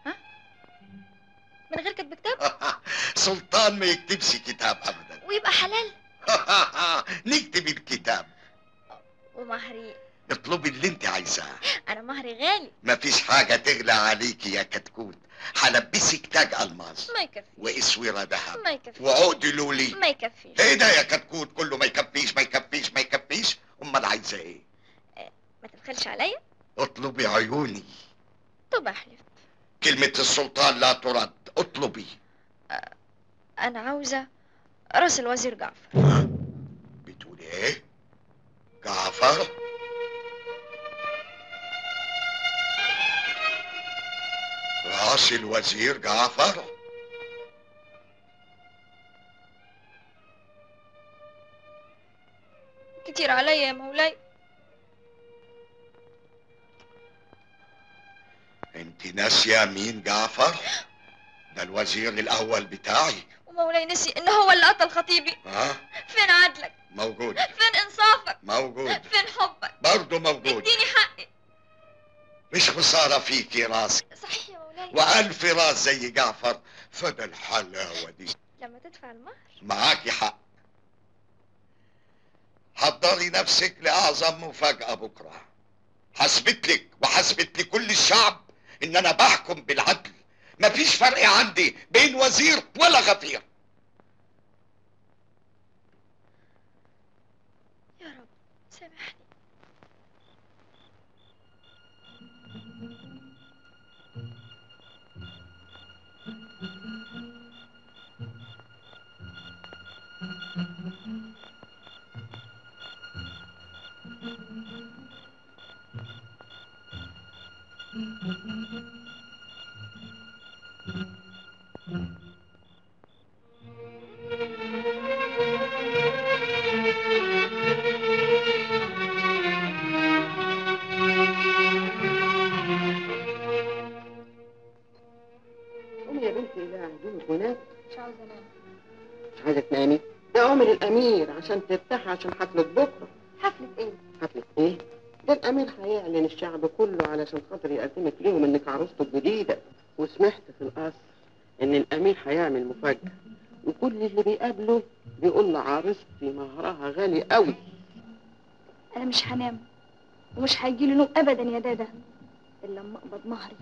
من غير كتب كتاب سلطان ما يكتبش كتاب أبدا ويبقى حلال نكتب الكتاب ومهري اطلبي اللي انت عايزاه انا مهري غالي مفيش حاجة تغلى عليكي يا كتكوت هلبسك تاج ألماس ما يكفي وإسورة ذهب ما يكفي وعقد لولي ما يكفيش ايه ده يا كتكوت كله ما يكفيش ما يكفيش ما يكفيش امال عايزه ايه ما تبخلش عليا اطلبي عيوني طب احلف كلمة السلطان لا ترد اطلبي انا عاوزة راس الوزير جعفر بتقولي ايه جعفر راس الوزير جعفر كتير عليا يا مولاي انت ناسية مين جعفر ده الوزير الاول بتاعي ومولاي نسي ان هو اللي قتل خطيبي ها فين عدلك موجود فين انصافك موجود فين حبك برضه موجود اديني حقي مش خسارة فيكي راسك صحيح يا مولاي وألف راس زي جعفر فده الحلاوة دي لما تدفع المهر معاكي حق حضري نفسك لأعظم مفاجأة بكرة حسبت لك وحسبت لكل الشعب إن أنا بحكم بالعدل مفيش فرق عندي بين وزير ولا غفير يا رب سامحني قومي يا بنتي لا هدومك هناك مش عاوزة انام مش عايزة تنامي ده عمر الأمير عشان ترتاحي عشان حفلة بكرة حفلة ايه؟ حفلة إيه؟ ده الأمير هيعلن الشعب كله علشان خاطر يقدمك ليهم إنك عروسته الجديدة وسمعت في القصر إن الأمير هيعمل مفاجأة وكل اللي بيقابله بيقول له عروستي مهرها غالي قوي انا مش هنام ومش هيجيلي نوم ابدا يا دادا الا لما اقبض مهري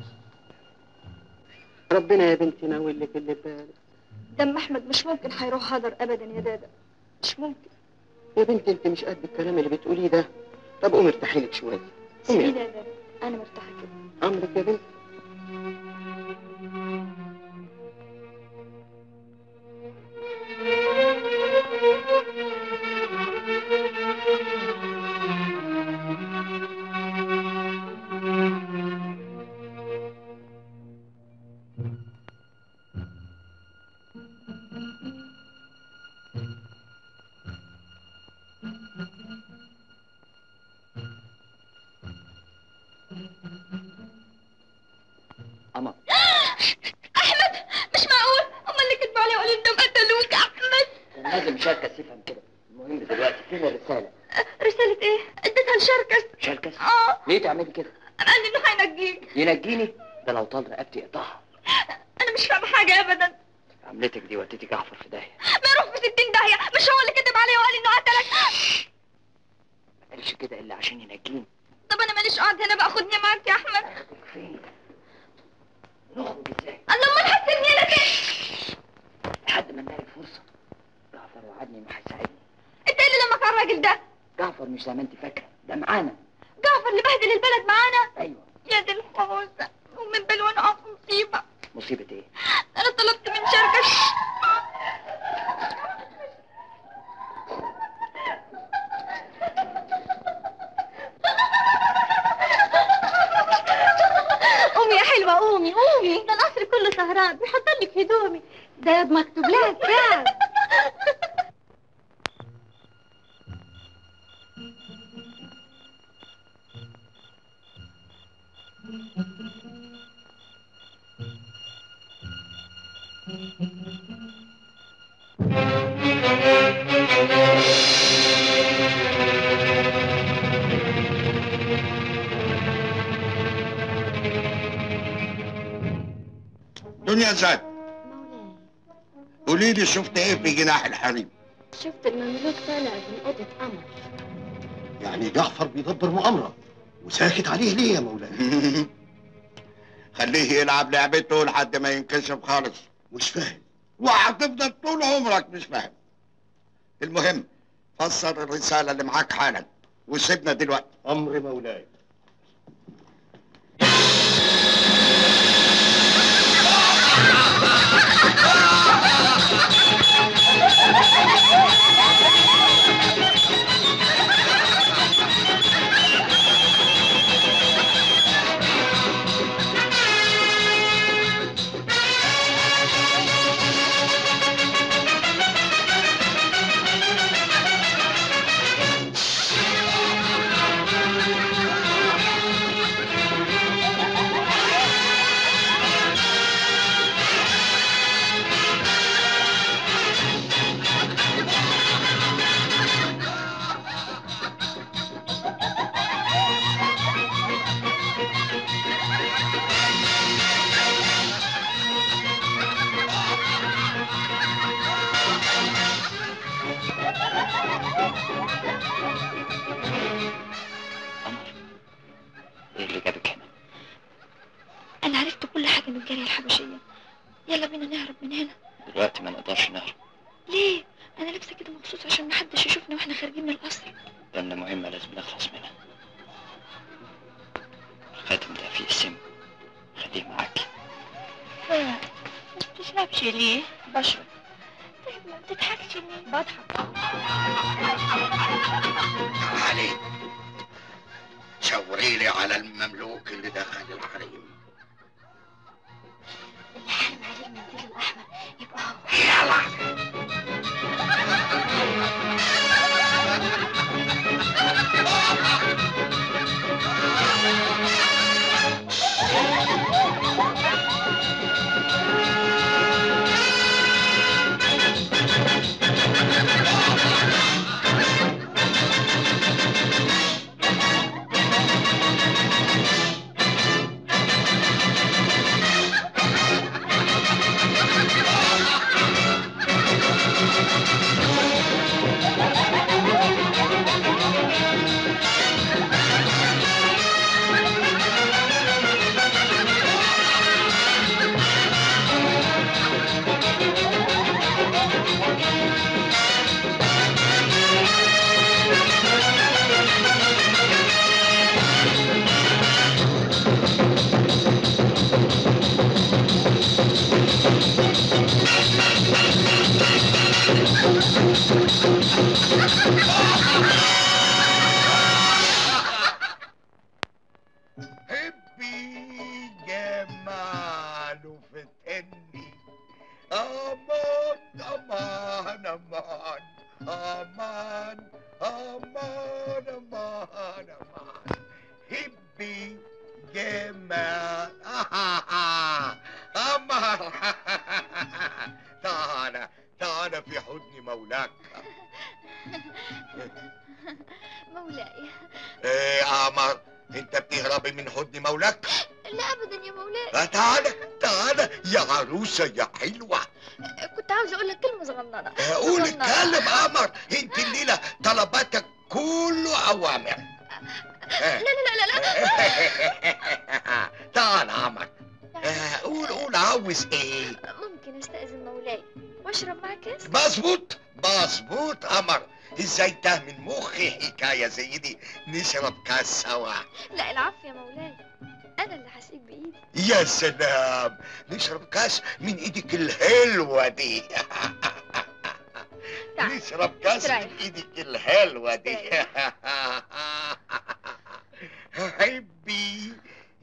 ربنا يا بنتي ناول لك اللي في بالك دم احمد مش ممكن هيروح هدر ابدا يا دادا مش ممكن يا بنتي انت مش قد الكلام اللي بتقوليه ده طب قومي ارتاحي لك شويه قومي سيبيني يا يا دادا انا مرتاحه كده امرك يا بنتي قمر احمد مش معقول هم اللي كتبوا علي وقالوا انهم قتلوك احمد كان لازم شركس يفهم كده المهم دلوقتي فين الرسالة رسالة ايه؟ اديتها لشركس شركس اه ليه تعملي كده قال لي انه هينجيك ينجيني ده لو طال رقبتي يقطعها انا مش فاهمة حاجة ابدا عملتك دي وديتي جعفر في داهية ما يروح في 60 داهية مش هو اللي كتب علي وقال انه قتلك ما قالش كده الا عشان ينجيني طب انا ماليش قاعد هنا بقى خدني معاك يا احمد نخرج ازاي الله امال هتسيبني انا فين لحد ما نلاقي فرصه جعفر وعدني انه هيساعدني انت ايه اللي لمك على الراجل ده جعفر مش زي ما انت فاكره ده معانا جعفر اللي بهدل البلد معانا ايوه يا دي الحوسه ومن بلوان اقع في مصيبه مصيبه ايه انا طلبت من شركش قومي يا حلوة قومي قومي ده القصر كله سهران بيحط لك هدومي ده مكتوب لها كتاب دنيا زاد قولي لي شفت ايه في جناح الحريم شفت المملوك طالع من اوضه قمر يعني جعفر بيدبر مؤامرة وساكت عليه ليه يا مولاي؟ خليه يلعب لعبته لحد ما ينكشف خالص مش فاهم وهتفضل طول عمرك مش فاهم المهم فسر الرسالة اللي معاك حالا وسيبنا دلوقتي أمر مولاي ايه اللي جابك هنا انا عرفت كل حاجه من الجاريه الحبشيه يلا بينا نهرب من هنا دلوقتي ما نقدرش نهرب ليه انا لابسه كده مخصوص عشان محدش يشوفنا واحنا خارجين من القصر قدامنا مهمة لازم نخلص منها الخاتم ده فيه السم خليه معاكي ما بتشربش ليه بشرب طيب ما بتضحكش ليه بضحك تعالي شاوري لي على المملوك اللي دخل الحريم الحرم عليه المنديل الاحمر يبقى هو يلا حبي جماله فتني امان امان امان امان امان امان امان حبي جمال امان تعال تعال في حضن مولاك مولاي ايه يا قمر انت بتهربي من حضن مولاك لا ابدا يا مولاي آه، تعالى تعالى يا عروسة يا حلوة كنت عاوزه اقول لك كلمه صغننه آه، قول صغننة. اتكلم قمر انت الليلة طلباتك كله اوامر لا لا لا لا لا تعال قمر آه، قول عاوز ايه ممكن استأذن مولاي واشرب معك كاس مظبوط مظبوط قمر ازاي ده من مخي حكايه زي دي نشرب كاس سوا لا العفو يا مولاي انا اللي هسقيك بايدي يا سلام نشرب كاس من ايدك الحلوه دي نشرب كاس من ايدك الحلوه دي حبي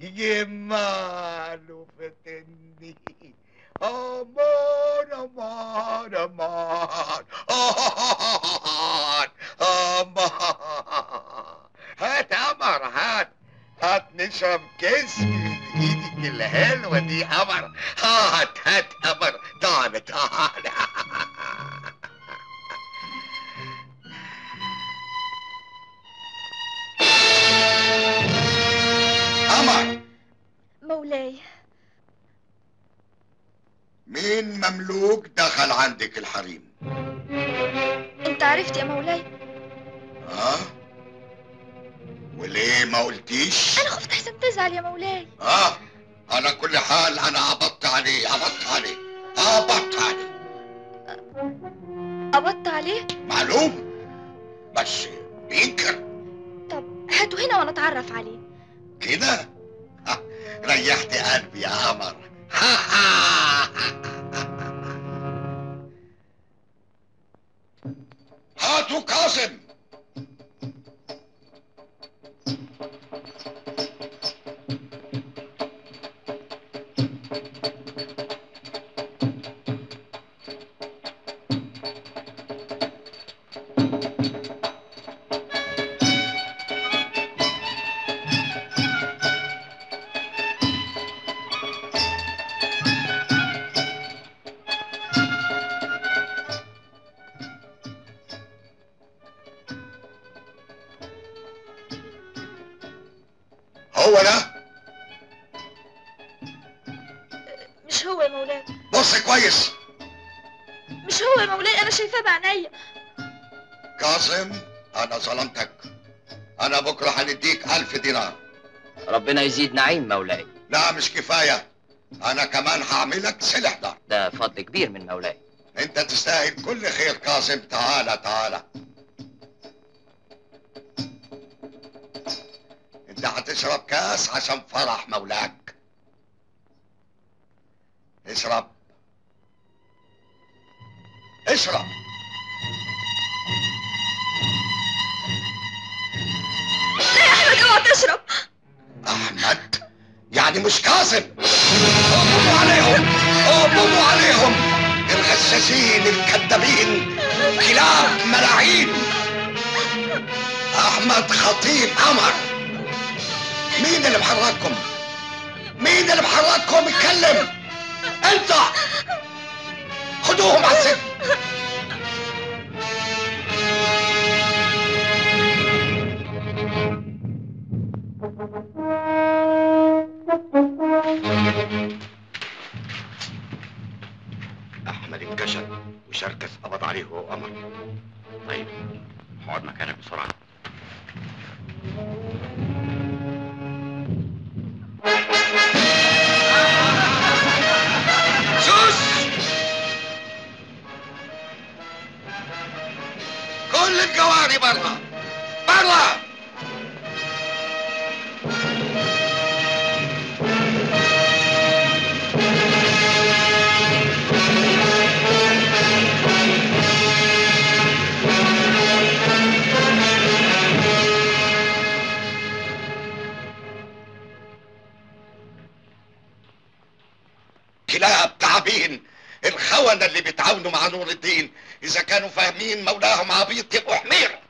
جماله فتني أمان أمان أمان أمان أمان هات قمر هات هات نشرب كاس من ايدك الحلوة دي قمر هات هات قمر تعال تعال قمر مولاي مين مملوك دخل عندك الحريم انت عرفت يا مولاي ها وليه ما قلتيش انا خفت احسن تزعل يا مولاي ها على كل حال انا قبضت عليه قبضت عليه قبضت عليه قبضت عليه معلوم بس بينكر هاته هنا وانا اتعرف عليه كده ها، ريحت قلبي يا قمر هاتوا كاظم هو ده مش هو يا مولاي بص كويس مش هو يا مولاي انا شايفاه بعينيا كاظم انا ظلمتك انا بكره هنديك الف دينار ربنا يزيد نعيم مولاي لا مش كفايه انا كمان هعملك سلح دار ده فضل كبير من مولاي انت تستاهل كل خير كاظم تعالى تعالى انت هتشرب كاس عشان فرح مولاك اشرب اشرب لا يا احمد اوعى تشرب احمد يعني مش كاظم قبضوا عليهم قبضوا عليهم الغشاشين الكذابين كلاب ملاعين احمد خطيب قمر مين اللي محرككم مين اللي محرككم اتكلم انت خدوهم على السجن احمد انكشف وشركس قبض عليه هو وقمر طيب اقعد مكانك بسرعه سوس كل الجواري برا برا كلاب تعابين الخونة اللي بيتعاونوا مع نور الدين إذا كانوا فاهمين مولاهم عبيط يبقوا حمير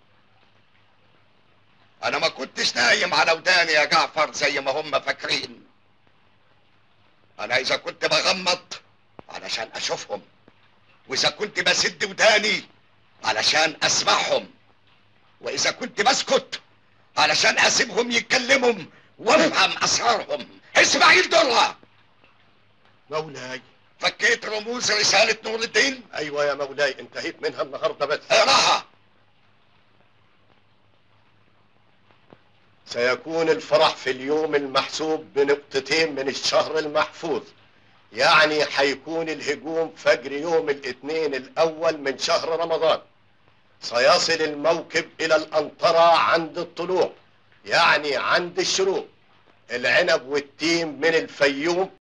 أنا ما كنتش نايم على وداني يا جعفر زي ما هم فاكرين أنا إذا كنت بغمض علشان أشوفهم وإذا كنت بسد وداني علشان أسمعهم وإذا كنت بسكت علشان أسيبهم يتكلموا وأفهم أسرارهم إسماعيل درة مولاي فكيت رموز رسالة نور الدين ايوه يا مولاي انتهيت منها النهارده بس اقراها سيكون الفرح في اليوم المحسوب بنقطتين من الشهر المحفوظ يعني هيكون الهجوم فجر يوم الاثنين الاول من شهر رمضان سيصل الموكب الى الانطرة عند الطلوع يعني عند الشروق العنب والتين من الفيوم